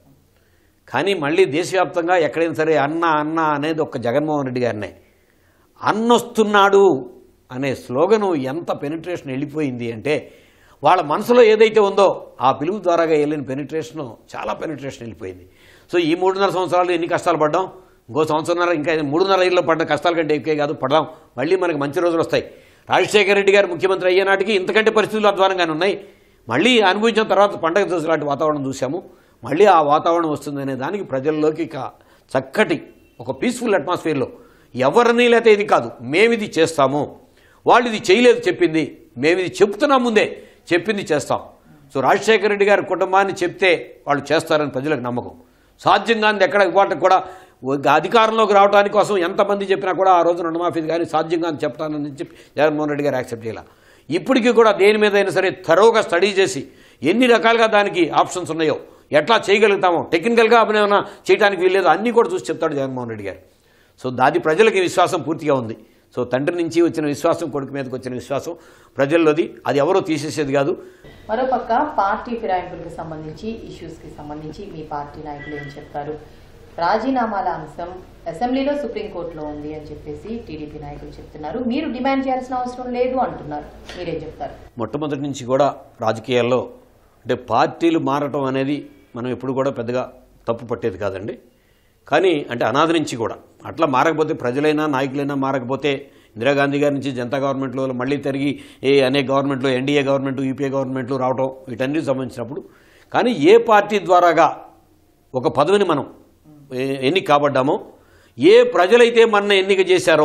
కానీ మళ్ళీ దేశవ్యాప్తంగా ఎక్కడైనా సరే అన్న అన్న అనేది ఒక జగన్మోహన్ రెడ్డి గారినే అన్నొస్తున్నాడు అనే స్లోగను ఎంత పెనిట్రేషన్ వెళ్ళిపోయింది అంటే వాళ్ళ మనసులో ఏదైతే ఉందో ఆ పిలుపు ద్వారాగా వెళ్ళిన పెనిట్రేషన్ చాలా పెనిట్రేషన్ వెళ్ళిపోయింది సో ఈ మూడున్నర సంవత్సరాలు ఎన్ని కష్టాలు పడ్డాం ఇంకో సంవత్సరంన్నర ఇంకా మూడున్నర ఏళ్ళలో పడ్డ కష్టాల కంటే ఎక్కువే కాదు పడదాం మళ్ళీ మనకు మంచి రోజులు వస్తాయి రాజశేఖర రెడ్డి గారు ముఖ్యమంత్రి అయ్యే నాటికి ఇంతకంటే పరిస్థితులు అధ్వానంగానే ఉన్నాయి మళ్ళీ అనుభవించిన తర్వాత పండగ చూసి లాంటి వాతావరణం చూసాము మళ్ళీ ఆ వాతావరణం వస్తుందనే దానికి ప్రజల్లోకి ఇక చక్కటి ఒక పీస్ఫుల్ అట్మాస్ఫియర్లో ఎవరిని లేకపోతే ఇది కాదు మేమిది చేస్తాము వాళ్ళు ఇది చేయలేదు చెప్పింది మేమిది చెప్తున్నాం ముందే చెప్పింది చేస్తాం సో రాజశేఖర రెడ్డి గారి కుటుంబాన్ని చెప్తే వాళ్ళు చేస్తారని ప్రజలకు నమ్మకం సాధ్యం కానిది ఎక్కడ ఇవాళకి కూడా ఒక అధికారంలోకి రావడానికి కోసం ఎంతమంది చెప్పినా కూడా ఆ రోజు రుణమాఫీ కానీ సాధ్యం కాని చెప్తానని చెప్పి జగన్మోహన్ రెడ్డి గారు యాక్సెప్ట్ చేయాల ఇప్పటికీ కూడా దేని మీద అయినా సరే థరోగా స్టడీ చేసి ఎన్ని రకాలుగా దానికి ఆప్షన్స్ ఉన్నాయో ఎట్లా చేయగలుగుతామో టెక్నికల్గా ఏమైనా చేయడానికి వీల్లేదు అన్నీ కూడా చూసి చెప్తాడు జగన్మోహన్ రెడ్డి గారు సో దాది ప్రజలకి విశ్వాసం పూర్తిగా ఉంది సో తండ్రి నుంచి వచ్చిన విశ్వాసం కొడుకు మీదకి వచ్చిన విశ్వాసం ప్రజల్లోది అది ఎవరో తీసేసేది కాదు మరోపక్క పార్టీ ఫిరాయింపులకు సంబంధించి ఇష్యూస్ కి సంబంధించి మీ పార్టీ నాయకులు ఏం చెప్తారు రాజీనామాల అంశం అసెంబ్లీలో సుప్రీంకోర్టులో ఉంది అని చెప్పేసి టీడీపీ నాయకులు చెప్తున్నారు మీరు డిమాండ్ చేయాల్సిన అవసరం లేదు అంటున్నారు మీరేం చెప్తారు మొట్టమొదటి నుంచి కూడా రాజకీయాల్లో అంటే పార్టీలు మారటం అనేది మనం ఎప్పుడు కూడా పెద్దగా తప్పు పట్టేది కాదండి కానీ అంటే అనాది నుంచి కూడా అట్లా మారకపోతే ప్రజలైనా నాయకులైనా మారకపోతే ఇందిరాగాంధీ గారి నుంచి జనతా గవర్నమెంట్లో మళ్ళీ తిరిగి ఏ అనేక గవర్నమెంట్లు ఎన్డీఏ గవర్నమెంట్ యూపీఏ గవర్నమెంట్లు రావటం వీటన్నిటికి సంబంధించినప్పుడు కానీ ఏ పార్టీ ద్వారాగా ఒక పదవిని మనం ఏ- ఎన్నిక కాబడ్డామో ఏ ప్రజలైతే మన ఎన్నిక చేశారో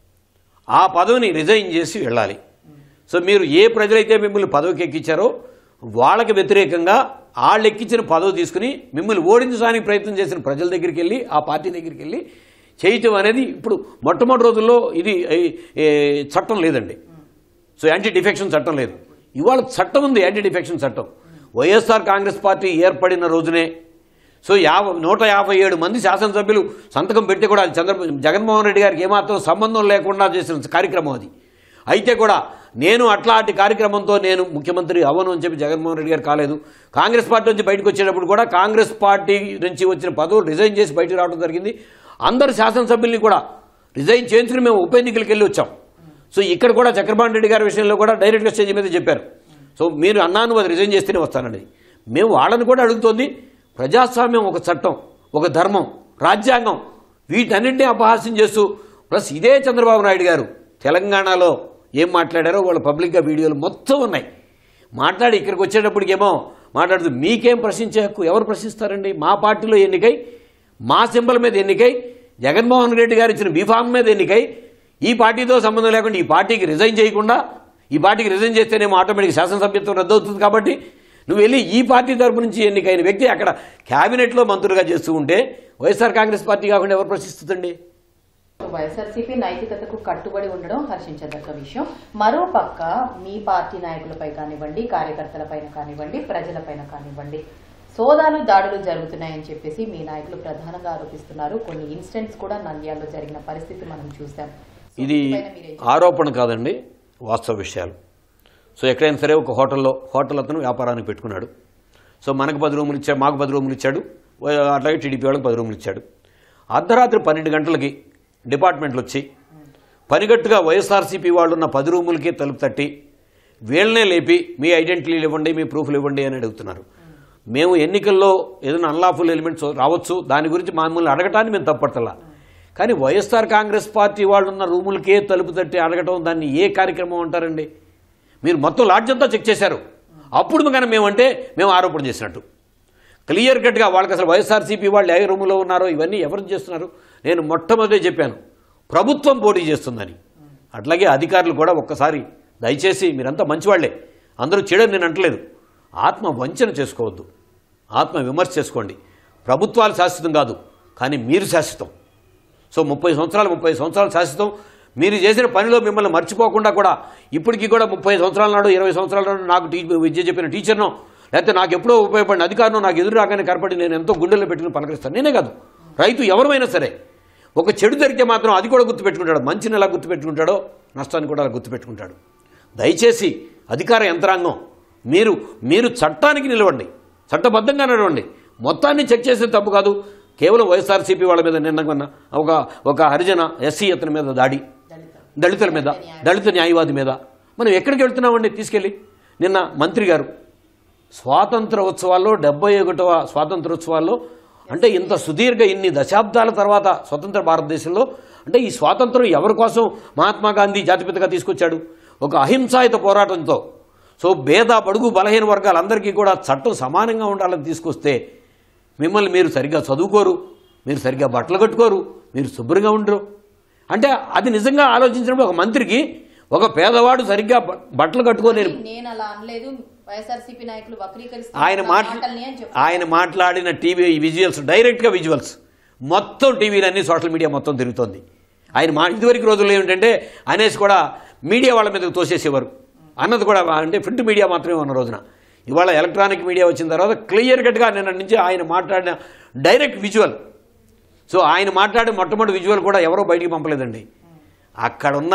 ఆ పదవిని రిజైన్ చేసి వెళ్ళాలి సో మీరు ఏ ప్రజలైతే మిమ్మల్ని పదవికి ఎక్కించారో వాళ్ళకి వ్యతిరేకంగా వాళ్ళు ఎక్కించిన పదవి తీసుకుని మిమ్మల్ని ఓడించడానికి ప్రయత్నం చేసిన ప్రజల దగ్గరికి వెళ్ళి ఆ పార్టీ దగ్గరికి వెళ్ళి చేయటం అనేది ఇప్పుడు మొట్టమొదటి రోజుల్లో ఇది ఏ- ఏ చట్టం లేదండి సో యాంటీ డిఫెక్షన్ చట్టం లేదు ఇవాళ చట్టం ఉంది యాంటీ డిఫెక్షన్ చట్టం వైఎస్ఆర్ కాంగ్రెస్ పార్టీ ఏర్పడిన రోజునే సో యాభై నూట యాభై ఏడు మంది శాసనసభ్యులు సంతకం పెడితే కూడా అది చంద్ర జగన్మోహన్ రెడ్డి గారికి ఏమాత్రం సంబంధం లేకుండా చేసిన కార్యక్రమం అది అయితే కూడా నేను అట్లాంటి కార్యక్రమంతో నేను ముఖ్యమంత్రి అవను అని చెప్పి జగన్మోహన్ రెడ్డి గారు కాలేదు కాంగ్రెస్ పార్టీ నుంచి బయటకు వచ్చేటప్పుడు కూడా కాంగ్రెస్ పార్టీ నుంచి వచ్చిన పదవులు రిజైన్ చేసి బయటకు రావడం జరిగింది అందరు శాసనసభ్యుల్ని కూడా రిజైన్ చేయించుకుని మేము ఉప ఎన్నికలకు వెళ్ళి వచ్చాం సో ఇక్కడ కూడా చక్రపాణి రెడ్డి గారి విషయంలో కూడా డైరెక్ట్గా స్టేజ్ మీద చెప్పారు సో మీరు అన్నాను అది రిజైన్ చేస్తేనే వస్తానండి మేము వాళ్ళని కూడా అడుగుతోంది ప్రజాస్వామ్యం ఒక చట్టం ఒక ధర్మం రాజ్యాంగం వీటన్నింటినీ అపహాస్యం చేస్తూ ప్లస్ ఇదే చంద్రబాబు నాయుడు గారు తెలంగాణలో ఏం మాట్లాడారో వాళ్ళ పబ్లిక్గా వీడియోలు మొత్తం ఉన్నాయి మాట్లాడి ఇక్కడికి వచ్చేటప్పటికేమో మాట్లాడుతూ మీకేం ప్రశ్నించే హక్కు ఎవరు ప్రశ్నిస్తారండి మా పార్టీలో ఎన్నికై మా సింబల్ మీద ఎన్నికై జగన్మోహన్ రెడ్డి గారు ఇచ్చిన బీఫామ్ మీద ఎన్నికై ఈ పార్టీతో సంబంధం లేకుండా ఈ పార్టీకి రిజైన్ చేయకుండా ఈ పార్టీకి రిజైన్ చేస్తేనేమో ఆటోమేటిక్ శాసనసభ్యత్వం రద్దవుతుంది కాబట్టి నువ్వు వెళ్ళి ఈ పార్టీ తరపు నుంచి ఎన్నికైన వ్యక్తి అక్కడ క్యాబినెట్లో మంత్రులుగా చేస్తూ ఉంటే వైఎస్ఆర్ కాంగ్రెస్ పార్టీ కాకుండా ఎవరు ప్రశ్నిస్తుందండి వైఎస్ఆర్సీపీ నైతికతకు కట్టుబడి ఉండడం హర్షించదగ్గ విషయం మరోపక్క మీ పార్టీ నాయకులపై కానివ్వండి కార్యకర్తలపైన కానివ్వండి ప్రజలపైన కానివ్వండి సోదాలు దాడులు జరుగుతున్నాయని చెప్పేసి మీ నాయకులు ప్రధానంగా ఆరోపిస్తున్నారు కొన్ని ఇన్సిడెంట్స్ కూడా నంద్యాలలో జరిగిన పరిస్థితి మనం చూసాం సో ఇది దీనిపైన మీరేం ఆరోపణ కాదండి వాస్తవ విషయాలు సో ఎక్కడైనా సరే ఒక హోటల్లో హోటల్ అతను వ్యాపారానికి పెట్టుకున్నాడు సో మనకు పది రూములు ఇచ్చాడు మాకు పది రూములు ఇచ్చాడు వై- అట్లాగే టీడీపీ వాళ్ళకి పది రూములు ఇచ్చాడు అర్ధరాత్రి పన్నెండు గంటలకి డిపార్ట్మెంట్లు వచ్చి పనిగట్టుగా వైఎస్ఆర్సీపీ వాళ్ళు ఉన్న పది రూములకి తలుపు తట్టి వీళ్ళనే లేపి మీ ఐడెంటిటీలు ఇవ్వండి మీ ప్రూఫ్లు ఇవ్వండి అని అడుగుతున్నారు మేము ఎన్నికల్లో ఏదైనా అన్లాఫుల్ ఎలిమెంట్స్ రావచ్చు దాని గురించి మమ్మల్ని అడగటాన్ని మేము తప్పడతలా కానీ వైఎస్ఆర్ కాంగ్రెస్ పార్టీ వాళ్ళు ఉన్న రూములకే తలుపు తట్టి అడగటం దాన్ని ఏ కార్యక్రమం అంటారండి మీరు మొత్తం లాడ్జ్ అంతా చెక్ చేశారు అప్పుడు కానీ మేమంటే మేము ఆరోపణ చేసినట్టు క్లియర్ కట్గా వాళ్ళకి అసలు వైఎస్ఆర్సీపీ వాళ్ళు ఏ రూములో ఉన్నారో ఇవన్నీ ఎవరు చేస్తున్నారు నేను మొట్టమొదటి చెప్పాను ప్రభుత్వం పోటీ చేస్తుందని అట్లాగే అధికారులు కూడా ఒక్కసారి దయచేసి మీరంతా మంచివాళ్లే అందరూ చెడని నేను అంటలేదు ఆత్మ వంచన చేసుకోవద్దు ఆత్మ విమర్శ చేసుకోండి ప్రభుత్వాలు శాశ్వతం కాదు కానీ మీరు శాశ్వతం సో ముప్పై సంవత్సరాలు ముప్పై సంవత్సరాలు శాశ్వతం మీరు చేసిన పనిలో మిమ్మల్ని మర్చిపోకుండా కూడా ఇప్పటికీ కూడా ముప్పై సంవత్సరాల నాడు ఇరవై సంవత్సరాల నాడు నాకు టీ విద్య చెప్పిన టీచర్నో లేకపోతే నాకు ఎప్పుడో ఉపయోగపడిన అధికారం నాకు ఎదురు రాగానే కనపడి నేను ఎంతో గుండెల్లో పెట్టుకుని పలకరిస్తాను నేనే కాదు రైతు ఎవరైనా సరే ఒక చెడు జరిగితే మాత్రం అది కూడా గుర్తుపెట్టుకుంటాడు మంచిని ఎలా గుర్తుపెట్టుకుంటాడో నష్టాన్ని కూడా అలా గుర్తుపెట్టుకుంటాడు దయచేసి అధికార యంత్రాంగం మీరు మీరు చట్టానికి నిలవండి చట్టబద్ధంగా నడవండి మొత్తాన్ని చెక్ చేసే తప్పు కాదు కేవలం వైఎస్ఆర్సీపీ వాళ్ళ మీద నిన్న కొన్న ఒక ఒక హరిజన ఎస్సీ అతని మీద దాడి దళిత దళితుల మీద దళిత న్యాయవాది మీద మనం ఎక్కడికి వెళ్తున్నామండి తీసుకెళ్ళి నిన్న మంత్రి గారు స్వాతంత్ర ఉత్సవాల్లో డెబ్బై ఒకటవ స్వాతంత్రోత్సవాల్లో అంటే ఇంత సుదీర్ఘ ఇన్ని దశాబ్దాల తర్వాత స్వతంత్ర భారతదేశంలో అంటే ఈ స్వాతంత్రం ఎవరి కోసం మహాత్మా గాంధీ జాతిపితగా తీసుకొచ్చాడు ఒక అహింసాయుత పోరాటంతో సో భేద బడుగు బలహీన వర్గాలందరికీ కూడా చట్టం సమానంగా ఉండాలని తీసుకొస్తే మిమ్మల్ని మీరు సరిగ్గా చదువుకోరు మీరు సరిగ్గా బట్టలు కట్టుకోరు మీరు శుభ్రంగా ఉండరు అంటే అది నిజంగా ఆలోచించినప్పుడు ఒక మంత్రికి ఒక పేదవాడు సరిగ్గా బ- బట్టలు కట్టుకోని నేను అలా అనలేదు వైఎస్ఆర్సీపీ నాయకులు వక్రీకరిస్తున్న ఆయన మాట్లా మాటల్ని అని చెప్పారు ఆయన మాట్లాడిన టీవీ విజువల్స్ డైరెక్ట్గా విజువల్స్ మొత్తం టీవీలన్నీ సోషల్ మీడియా మొత్తం తిరుగుతోంది ఆయన మా ఇదివరకు రోజుల్లో ఏమిటంటే అనేసి కూడా మీడియా వాళ్ళ మీదకి తోసేసేవారు అన్నది కూడా అంటే ప్రింట్ మీడియా మాత్రమే ఉన్న రోజున ఇవాళ ఎలక్ట్రానిక్ మీడియా వచ్చిన తర్వాత క్లియర్ కట్గా నిన్న నుంచి ఆయన మాట్లాడిన డైరెక్ట్ విజువల్ సో ఆయన మాట్లాడిన మొట్టమొదటి విజువల్ కూడా ఎవరో బయటికి పంపలేదండి అక్కడున్న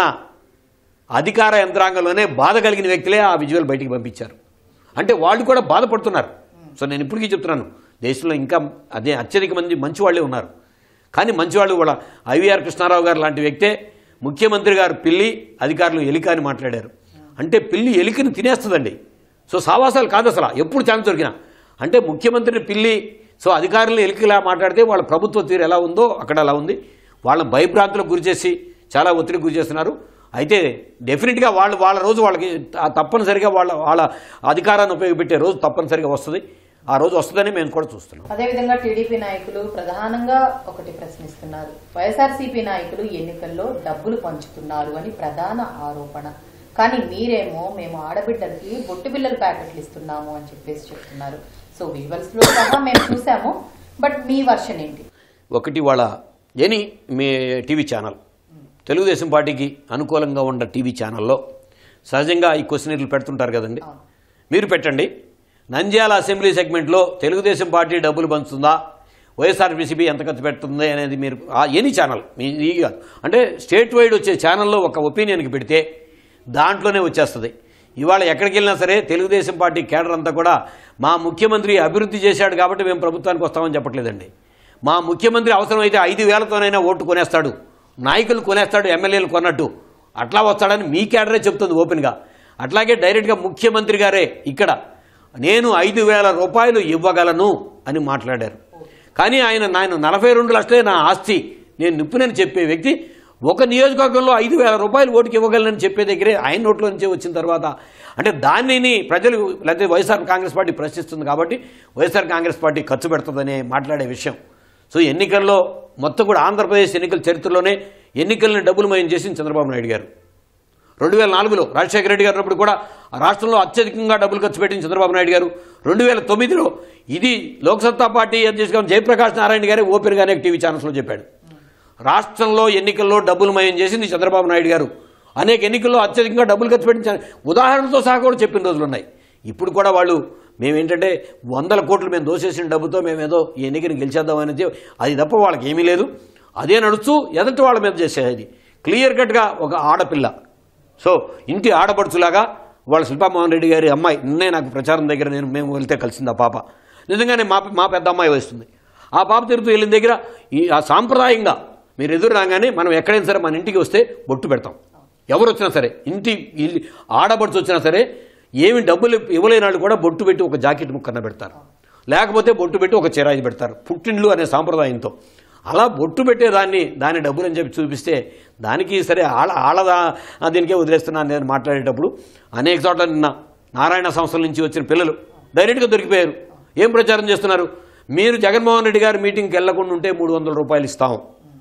అధికార యంత్రాంగంలోనే బాధ కలిగిన వ్యక్తులే ఆ విజువల్ బయటికి పంపించారు అంటే వాళ్ళు కూడా బాధపడుతున్నారు సో నేను ఇప్పటికీ చెప్తున్నాను దేశంలో ఇంకా అదే అత్యధిక మంది మంచి వాళ్ళే ఉన్నారు కానీ మంచివాళ్ళు కూడా ఐవీఆర్ కృష్ణారావు గారు లాంటి వ్యక్తే ముఖ్యమంత్రి గారు పిల్లి అధికారులు ఎలిక అని మాట్లాడారు అంటే పిల్లి ఎలికని తినేస్తుందండి సో సావాసాలు కాదు అసలు ఎప్పుడు ఛాన్స్ దొరికినా అంటే ముఖ్యమంత్రిని పిల్లి సో అధికారులు ఎలికలా మాట్లాడితే వాళ్ళ ప్రభుత్వ తీరు ఎలా ఉందో అక్కడ అలా ఉంది వాళ్ళని భయభ్రాంతులకు గురి చేసి చాలా ఒత్తిడికి గురి చేస్తున్నారు అయితే డెఫినెట్గా వాళ్ళు వాళ్ళ రోజు వాళ్ళకి త- తప్పనిసరిగా వాళ్ళ వాళ్ళ అధికారాన్ని ఉపయోగపెట్టే రోజు తప్పనిసరిగా వస్తుంది ఆ రోజు వస్తుందని మేము కూడా చూస్తున్నాం అదేవిధంగా టీడీపీ నాయకులు ప్రధానంగా ఒకటి ప్రశ్నిస్తున్నారు వైఎస్ఆర్సీపీ నాయకులు ఎన్నికల్లో డబ్బులు పంచుతున్నారు అని ప్రధాన ఆరోపణ కానీ మీరేమో మేము ఆడబిడ్డలకి బొట్టు బిల్లల ప్యాకెట్లు ఇస్తున్నాము అని చెప్పేసి చెప్తున్నారు సో విజువల్స్ లో సహా మేము చూసాము బట్ మీ వర్షన్ ఏంటి ఒకటి వాళ్ళ ఎనీ మీ టీవీ ఛానల్ తెలుగుదేశం పార్టీకి అనుకూలంగా ఉన్న టీవీ ఛానల్లో సహజంగా ఈ క్వశ్చనీర్లు పెడుతుంటారు కదండి అవును. మీరు పెట్టండి నంద్యాల అసెంబ్లీ సెగ్మెంట్లో తెలుగుదేశం పార్టీ డబ్బులు పంచుతుందా వైఎస్ఆర్బీసీపీ ఎంత ఖర్చు పెడుతుంది అనేది మీరు ఆ ఎనీ ఛానల్ మీ ఈ కాదు అంటే స్టేట్ వైడ్ వచ్చే ఛానల్లో ఒక ఒపీనియన్కి పెడితే దాంట్లోనే వచ్చేస్తుంది ఇవాళ ఎక్కడికి వెళ్ళినా సరే తెలుగుదేశం పార్టీ కేడర్ అంతా కూడా మా ముఖ్యమంత్రి అభివృద్ధి చేశాడు కాబట్టి మేము ప్రభుత్వానికి వస్తామని చెప్పట్లేదండి మా ముఖ్యమంత్రి అవసరమైతే ఐదు వేలతోనైనా ఓటు కొనేస్తాడు నాయకులు కొనేస్తాడు ఎమ్మెల్యేలు కొన్నట్టు అట్లా వస్తాడని మీ కేడరే చెప్తుంది ఓపెన్గా అట్లాగే డైరెక్ట్గా ముఖ్యమంత్రి గారే ఇక్కడ నేను ఐదు వేల రూపాయలు ఇవ్వగలను అని మాట్లాడారు కానీ ఆయన నేను నలభై రెండు లక్షలే నా ఆస్తి నేను నిప్పునని చెప్పే వ్యక్తి ఒక నియోజకవర్గంలో ఐదు వేల రూపాయలు ఓటుకి ఇవ్వగలనని చెప్పే దగ్గరే ఆయన నోట్లో నుంచే వచ్చిన తర్వాత అంటే దానిని ప్రజలు లేకపోతే వైఎస్ఆర్ కాంగ్రెస్ పార్టీ ప్రశ్నిస్తుంది కాబట్టి వైఎస్ఆర్ కాంగ్రెస్ పార్టీ ఖర్చు పెడుతుందని మాట్లాడే విషయం సో ఎన్నికల్లో మొత్తం కూడా ఆంధ్రప్రదేశ్ ఎన్నికల చరిత్రలోనే ఎన్నికలను డబ్బులు మయం చేసింది చంద్రబాబు నాయుడు గారు రెండు వేల నాలుగులో రాజశేఖర రెడ్డి గారు ఉన్నప్పుడు కూడా రాష్ట్రంలో అత్యధికంగా డబ్బులు ఖర్చు పెట్టింది చంద్రబాబు నాయుడు గారు రెండు వేల తొమ్మిదిలో ఇది లోక్సత్తా పార్టీ అధ్యక్షుడు జయప్రకాష్ నారాయణ గారే ఓపెన్గానే టీవీ ఛానల్స్లో చెప్పాడు రాష్ట్రంలో ఎన్నికల్లో డబ్బులు మయం చేసింది చంద్రబాబు నాయుడు గారు అనేక ఎన్నికల్లో అత్యధికంగా డబ్బులు ఖర్చు పెట్టించారు ఉదాహరణతో సహా కూడా చెప్పిన రోజులు ఉన్నాయి ఇప్పుడు కూడా వాళ్ళు మేమేంటంటే వందల కోట్లు మేము దోసేసిన డబ్బుతో మేమేదో ఈ ఎన్నికని గెలిచేద్దాం అనేది అది తప్ప వాళ్ళకి ఏమీ లేదు అదే నడుస్తూ ఎదుటి వాళ్ళ మీద చేసేది క్లియర్ కట్గా ఒక ఆడపిల్ల సో ఇంటి ఆడపడుచులాగా వాళ్ళ శిల్పామోహన్ రెడ్డి గారి అమ్మాయి నిన్నే నాకు ప్రచారం దగ్గర నేను మేము వెళ్తే కలిసింది ఆ పాప నిజంగానే మా మా పెద్ద అమ్మాయి వస్తుంది ఆ పాప తిరుగుతూ వెళ్ళిన దగ్గర ఈ ఆ సాంప్రదాయంగా మీరు ఎదురు రాగానే మనం ఎక్కడైనా సరే మన ఇంటికి వస్తే బొట్టు పెడతాం ఎవరు వచ్చినా సరే ఇంటి ఇల్లు ఆడపడుచు వచ్చినా సరే ఏమి డబ్బులు ఇవ్వలేని వాళ్ళు కూడా బొట్టు పెట్టి ఒక జాకెట్ ముక్కన్న పెడతారు లేకపోతే బొట్టు పెట్టి ఒక చిరాయి పెడతారు పుట్టిండ్లు అనే సాంప్రదాయంతో అలా బొట్టు పెట్టేదాన్ని దాని డబ్బులు అని చెప్పి చూపిస్తే దానికి సరే ఆళ్ళ ఆళ్ళదా దీనికే వదిలేస్తున్నాను నేను మాట్లాడేటప్పుడు అనేక చోట్ల నిన్న నారాయణ సంస్థల నుంచి వచ్చిన పిల్లలు డైరెక్ట్గా దొరికిపోయారు ఏం ప్రచారం చేస్తున్నారు మీరు జగన్మోహన్ రెడ్డి గారి మీటింగ్కి వెళ్లకుండా ఉంటే మూడు వందల రూపాయలు ఇస్తాం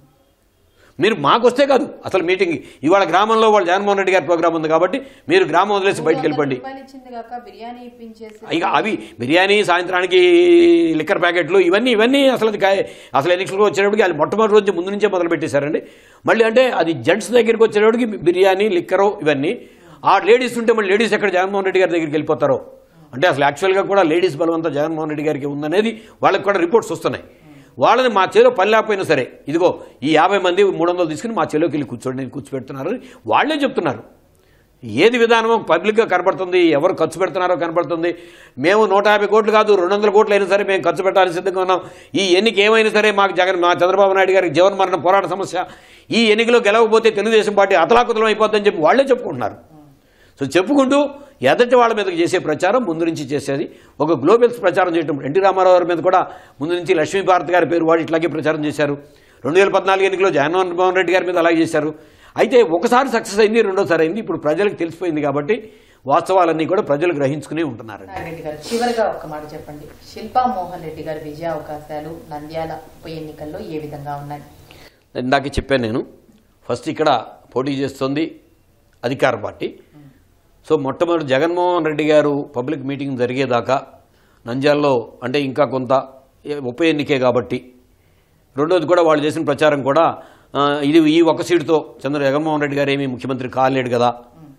మీరు మాకు వస్తే కాదు అసలు మీటింగ్ ఇవాళ గ్రామంలో వాళ్ళు జగన్మోహన్ రెడ్డి గారి ప్రోగ్రామ్ ఉంది కాబట్టి మీరు గ్రామం వదిలేసి బయటికి వెళ్ళిపోండి రూపాయలు ఇచ్చింది కాక బిర్యానీ ఇప్పించేసి ఇక అవి బిర్యానీ సాయంత్రానికి లిక్కర్ ప్యాకెట్లు ఇవన్నీ ఇవన్నీ అసలు అది కా- అసలు ఎన్నికలకు వచ్చేటప్పటికి అది మొట్టమొదటి రోజు ముందు నుంచే మొదలు పెట్టేశారండి మళ్ళీ అంటే అది జెంట్స్ దగ్గరికి వచ్చేటప్పటికి బిర్యానీ లిక్కరు ఇవన్నీ ఆ లేడీస్ ఉంటే మళ్ళీ లేడీస్ ఎక్కడ జగన్మోహన్ రెడ్డి గారి దగ్గరికి వెళ్ళిపోతారో అంటే అసలు యాక్చువల్గా కూడా లేడీస్ బలవంతా జగన్మోహన్ రెడ్డి గారికి ఉందనేది వాళ్ళకి కూడా రిపోర్ట్స్ వస్తున్నాయి వాళ్ళని మా చేలో పని లేకపోయినా సరే ఇదిగో ఈ యాభై మంది మూడు వందలు తీసుకుని మా చేలోకి వెళ్ళి కూర్చోండి నేను కూర్చోబెడుతున్నారు వాళ్ళే చెప్తున్నారు ఏది విధానమో పబ్లిక్గా కనబడుతుంది ఎవరు ఖర్చు పెడుతున్నారో కనబడుతుంది మేము నూట యాభై కోట్లు కాదు రెండు వందల కోట్లు అయినా సరే మేము ఖర్చు పెట్టాలని సిద్ధంగా ఉన్నాం ఈ ఎన్నిక ఏమైనా సరే మాకు జగన్ మా చంద్రబాబు నాయుడు గారికి జీవన మరణ పోరాట సమస్య ఈ ఎన్నికలో గెలవకపోతే తెలుగుదేశం పార్టీ అతలాకుతలం అయిపోద్దని చెప్పి వాళ్ళే చెప్పుకుంటున్నారు సో చెప్పుకుంటూ ఎదటి వాళ్ళ మీదకి చేసే ప్రచారం ముందు నుంచి చేసేది ఒక గ్లోబల్స్ ప్రచారం చేయడం ఎన్టీ రామారావు గారి మీద కూడా ముందు నుంచి లక్ష్మీ భారత్ గారి పేరు వాడు ఇట్లాగే ప్రచారం చేశారు రెండు వేల పద్నాలుగు ఎన్నికలో జగన్మోహన్ రెడ్డి గారి మీద అలాగే చేశారు అయితే ఒకసారి సక్సెస్ అయింది రెండోసారి అయింది ఇప్పుడు ప్రజలకు తెలిసిపోయింది కాబట్టి వాస్తవాలన్నీ కూడా ప్రజలు గ్రహించుకునే ఉంటున్నారండి నాగిరెడ్డి గారు చివరిగా ఒక్క మాట చెప్పండి శిల్పా మోహన్ రెడ్డి గారి విజయ అవకాశాలు నంద్యాల ఉప ఎన్నికల్లో ఏ విధంగా ఉన్నాయి ఇందాక చెప్పాను నేను ఫస్ట్ ఇక్కడ పోటీ చేస్తుంది అధికార పార్టీ సో మొట్టమొదటి జగన్మోహన్ రెడ్డి గారు పబ్లిక్ మీటింగ్ జరిగేదాకా నంద్యాలలో అంటే ఇంకా కొంత ఏ- ఉప ఎన్నికే కాబట్టి రెండోది కూడా వాళ్ళు చేసిన ప్రచారం కూడా ఆ, ఇది ఈ ఒక్క సీటుతో చంద్ర జగన్మోహన్ రెడ్డి గారు ఏమీ ముఖ్యమంత్రి కాలేడు కదా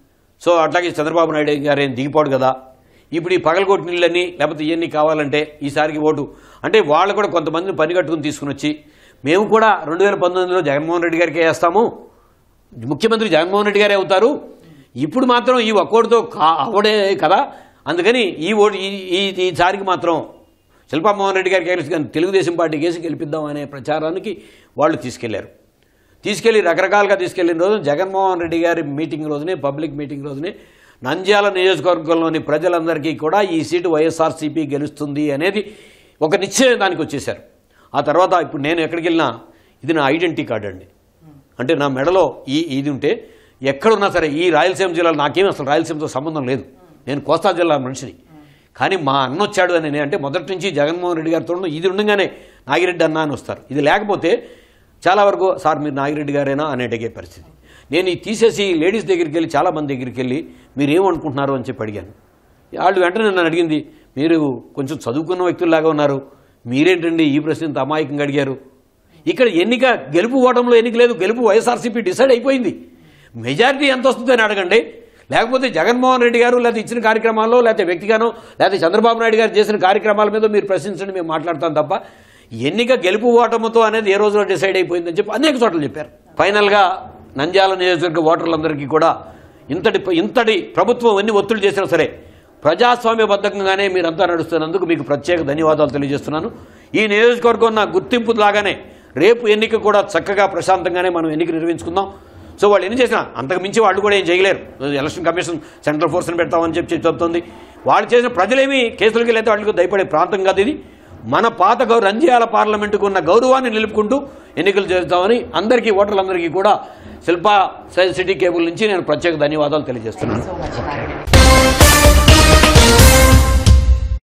సో అట్లాగే చంద్రబాబు నాయుడు గారు ఏం దిగిపోడు కదా ఇప్పుడు ఈ పగలగొట్టి నీళ్ళని లేకపోతే ఇవన్నీ కావాలంటే ఈసారికి ఓటు అంటే వాళ్ళు కూడా కొంతమందిని పని కట్టుకుని తీసుకుని వచ్చి మేము కూడా రెండు వేల పంతొమ్మిదిలో జగన్మోహన్ రెడ్డి గారికే వేస్తాము ముఖ్యమంత్రి జగన్మోహన్ రెడ్డి గారే అవుతారు ఇప్పుడు మాత్రం ఈ ఒక్కోటితో కా అవడే కదా అందుకని ఈ ఓటు ఈ- ఈ ఈసారికి మాత్రం శిల్పామోహన్ రెడ్డి గారికి గెలిచి కానీ తెలుగుదేశం పార్టీ కేసి గెలిపిద్దాం అనే ప్రచారానికి వాళ్ళు తీసుకెళ్లారు తీసుకెళ్లి రకరకాలుగా తీసుకెళ్లిన రోజు జగన్మోహన్ రెడ్డి గారి మీటింగ్ రోజునే పబ్లిక్ మీటింగ్ రోజునే నంద్యాల నియోజకవర్గంలోని ప్రజలందరికీ కూడా ఈ సీటు వైఎస్ఆర్సీపీ గెలుస్తుంది అనేది ఒక నిశ్చయం దానికి వచ్చేశారు ఆ తర్వాత ఇప్పుడు నేను ఎక్కడికి వెళ్ళినా ఇది నా ఐడెంటిటీ కార్డు అండి అంటే నా మెడలో ఈ ఇది ఉంటే ఎక్కడున్నా సరే ఈ రాయలసీమ జిల్లాలో నాకేం అసలు రాయలసీమతో సంబంధం లేదు నేను కోస్తా జిల్లా మనిషిని కానీ మా అన్న వచ్చాడు అని నేను అంటే మొదటి నుంచి జగన్మోహన్ రెడ్డి గారితో ఉన్న ఇది ఉండగానే నాగిరెడ్డి అన్న అని వస్తారు ఇది లేకపోతే చాలా వరకు సార్ మీరు నాగిరెడ్డి గారేనా అని అడిగే పరిస్థితి నేను ఇది తీసేసి లేడీస్ దగ్గరికి వెళ్ళి చాలా మంది దగ్గరికి వెళ్ళి మీరు ఏమనుకుంటున్నారు అని చెప్పి అడిగాను వాళ్ళు వెంటనే నన్ను అడిగింది మీరు కొంచెం చదువుకున్న వ్యక్తుల్లాగా ఉన్నారు మీరేంటండి ఈ ప్రశ్న ఇంత అమాయకంగా అడిగారు ఇక్కడ ఎన్నిక గెలుపు ఓటంలో ఎన్నిక లేదు గెలుపు వైఎస్ఆర్సీపీ డిసైడ్ అయిపోయింది మెజారిటీ ఎంత వస్తుందో అని అడగండి లేకపోతే జగన్మోహన్ రెడ్డి గారు లేకపోతే ఇచ్చిన కార్యక్రమాల్లో లేకపోతే వ్యక్తిగానో లేకపోతే చంద్రబాబు నాయుడు గారు చేసిన కార్యక్రమాల మీద మీరు ప్రశ్నించండి మేము మాట్లాడతాం తప్ప ఎన్నిక గెలుపు ఓటముతో అనేది ఏ రోజులో డిసైడ్ అయిపోయిందని చెప్పి అనేక చోట్ల చెప్పారు ఫైనల్గా నంద్యాల నియోజకవర్గ ఓటర్లందరికీ కూడా ఇంతటి ఇంతటి ప్రభుత్వం ఎన్ని ఒత్తిడి చేసినా సరే ప్రజాస్వామ్యబద్ధంగానే మీరంతా నడుస్తున్నందుకు మీకు ప్రత్యేక ధన్యవాదాలు తెలియజేస్తున్నాను ఈ నియోజకవర్గం నా గుర్తింపు లాగానే రేపు ఎన్నిక కూడా చక్కగా ప్రశాంతంగానే మనం ఎన్నిక నిర్వహించుకుందాం సో వాళ్ళు ఎన్ని చేసినా అంతకు మించి వాళ్ళు కూడా ఏం చేయలేరు ఎలక్షన్ కమిషన్ సెంట్రల్ ఫోర్స్ని పెడతామని చెప్పి చెప్తుంది వాళ్ళు చేసిన ప్రజలేమి కేసులకి వెళ్ళైతే వాళ్ళకి దయపడే ప్రాంతం కాదు ఇది మన పాత గౌరవ రంజియాల పార్లమెంటుకు ఉన్న గౌరవాన్ని నిలుపుకుంటూ ఎన్నికలు చేస్తామని అందరికీ ఓటర్లందరికీ కూడా శిల్పా సిటీ కేబుల్ నుంచి నేను ప్రత్యేక ధన్యవాదాలు తెలియజేస్తున్నాను సో మచ్ నాగిరెడ్డి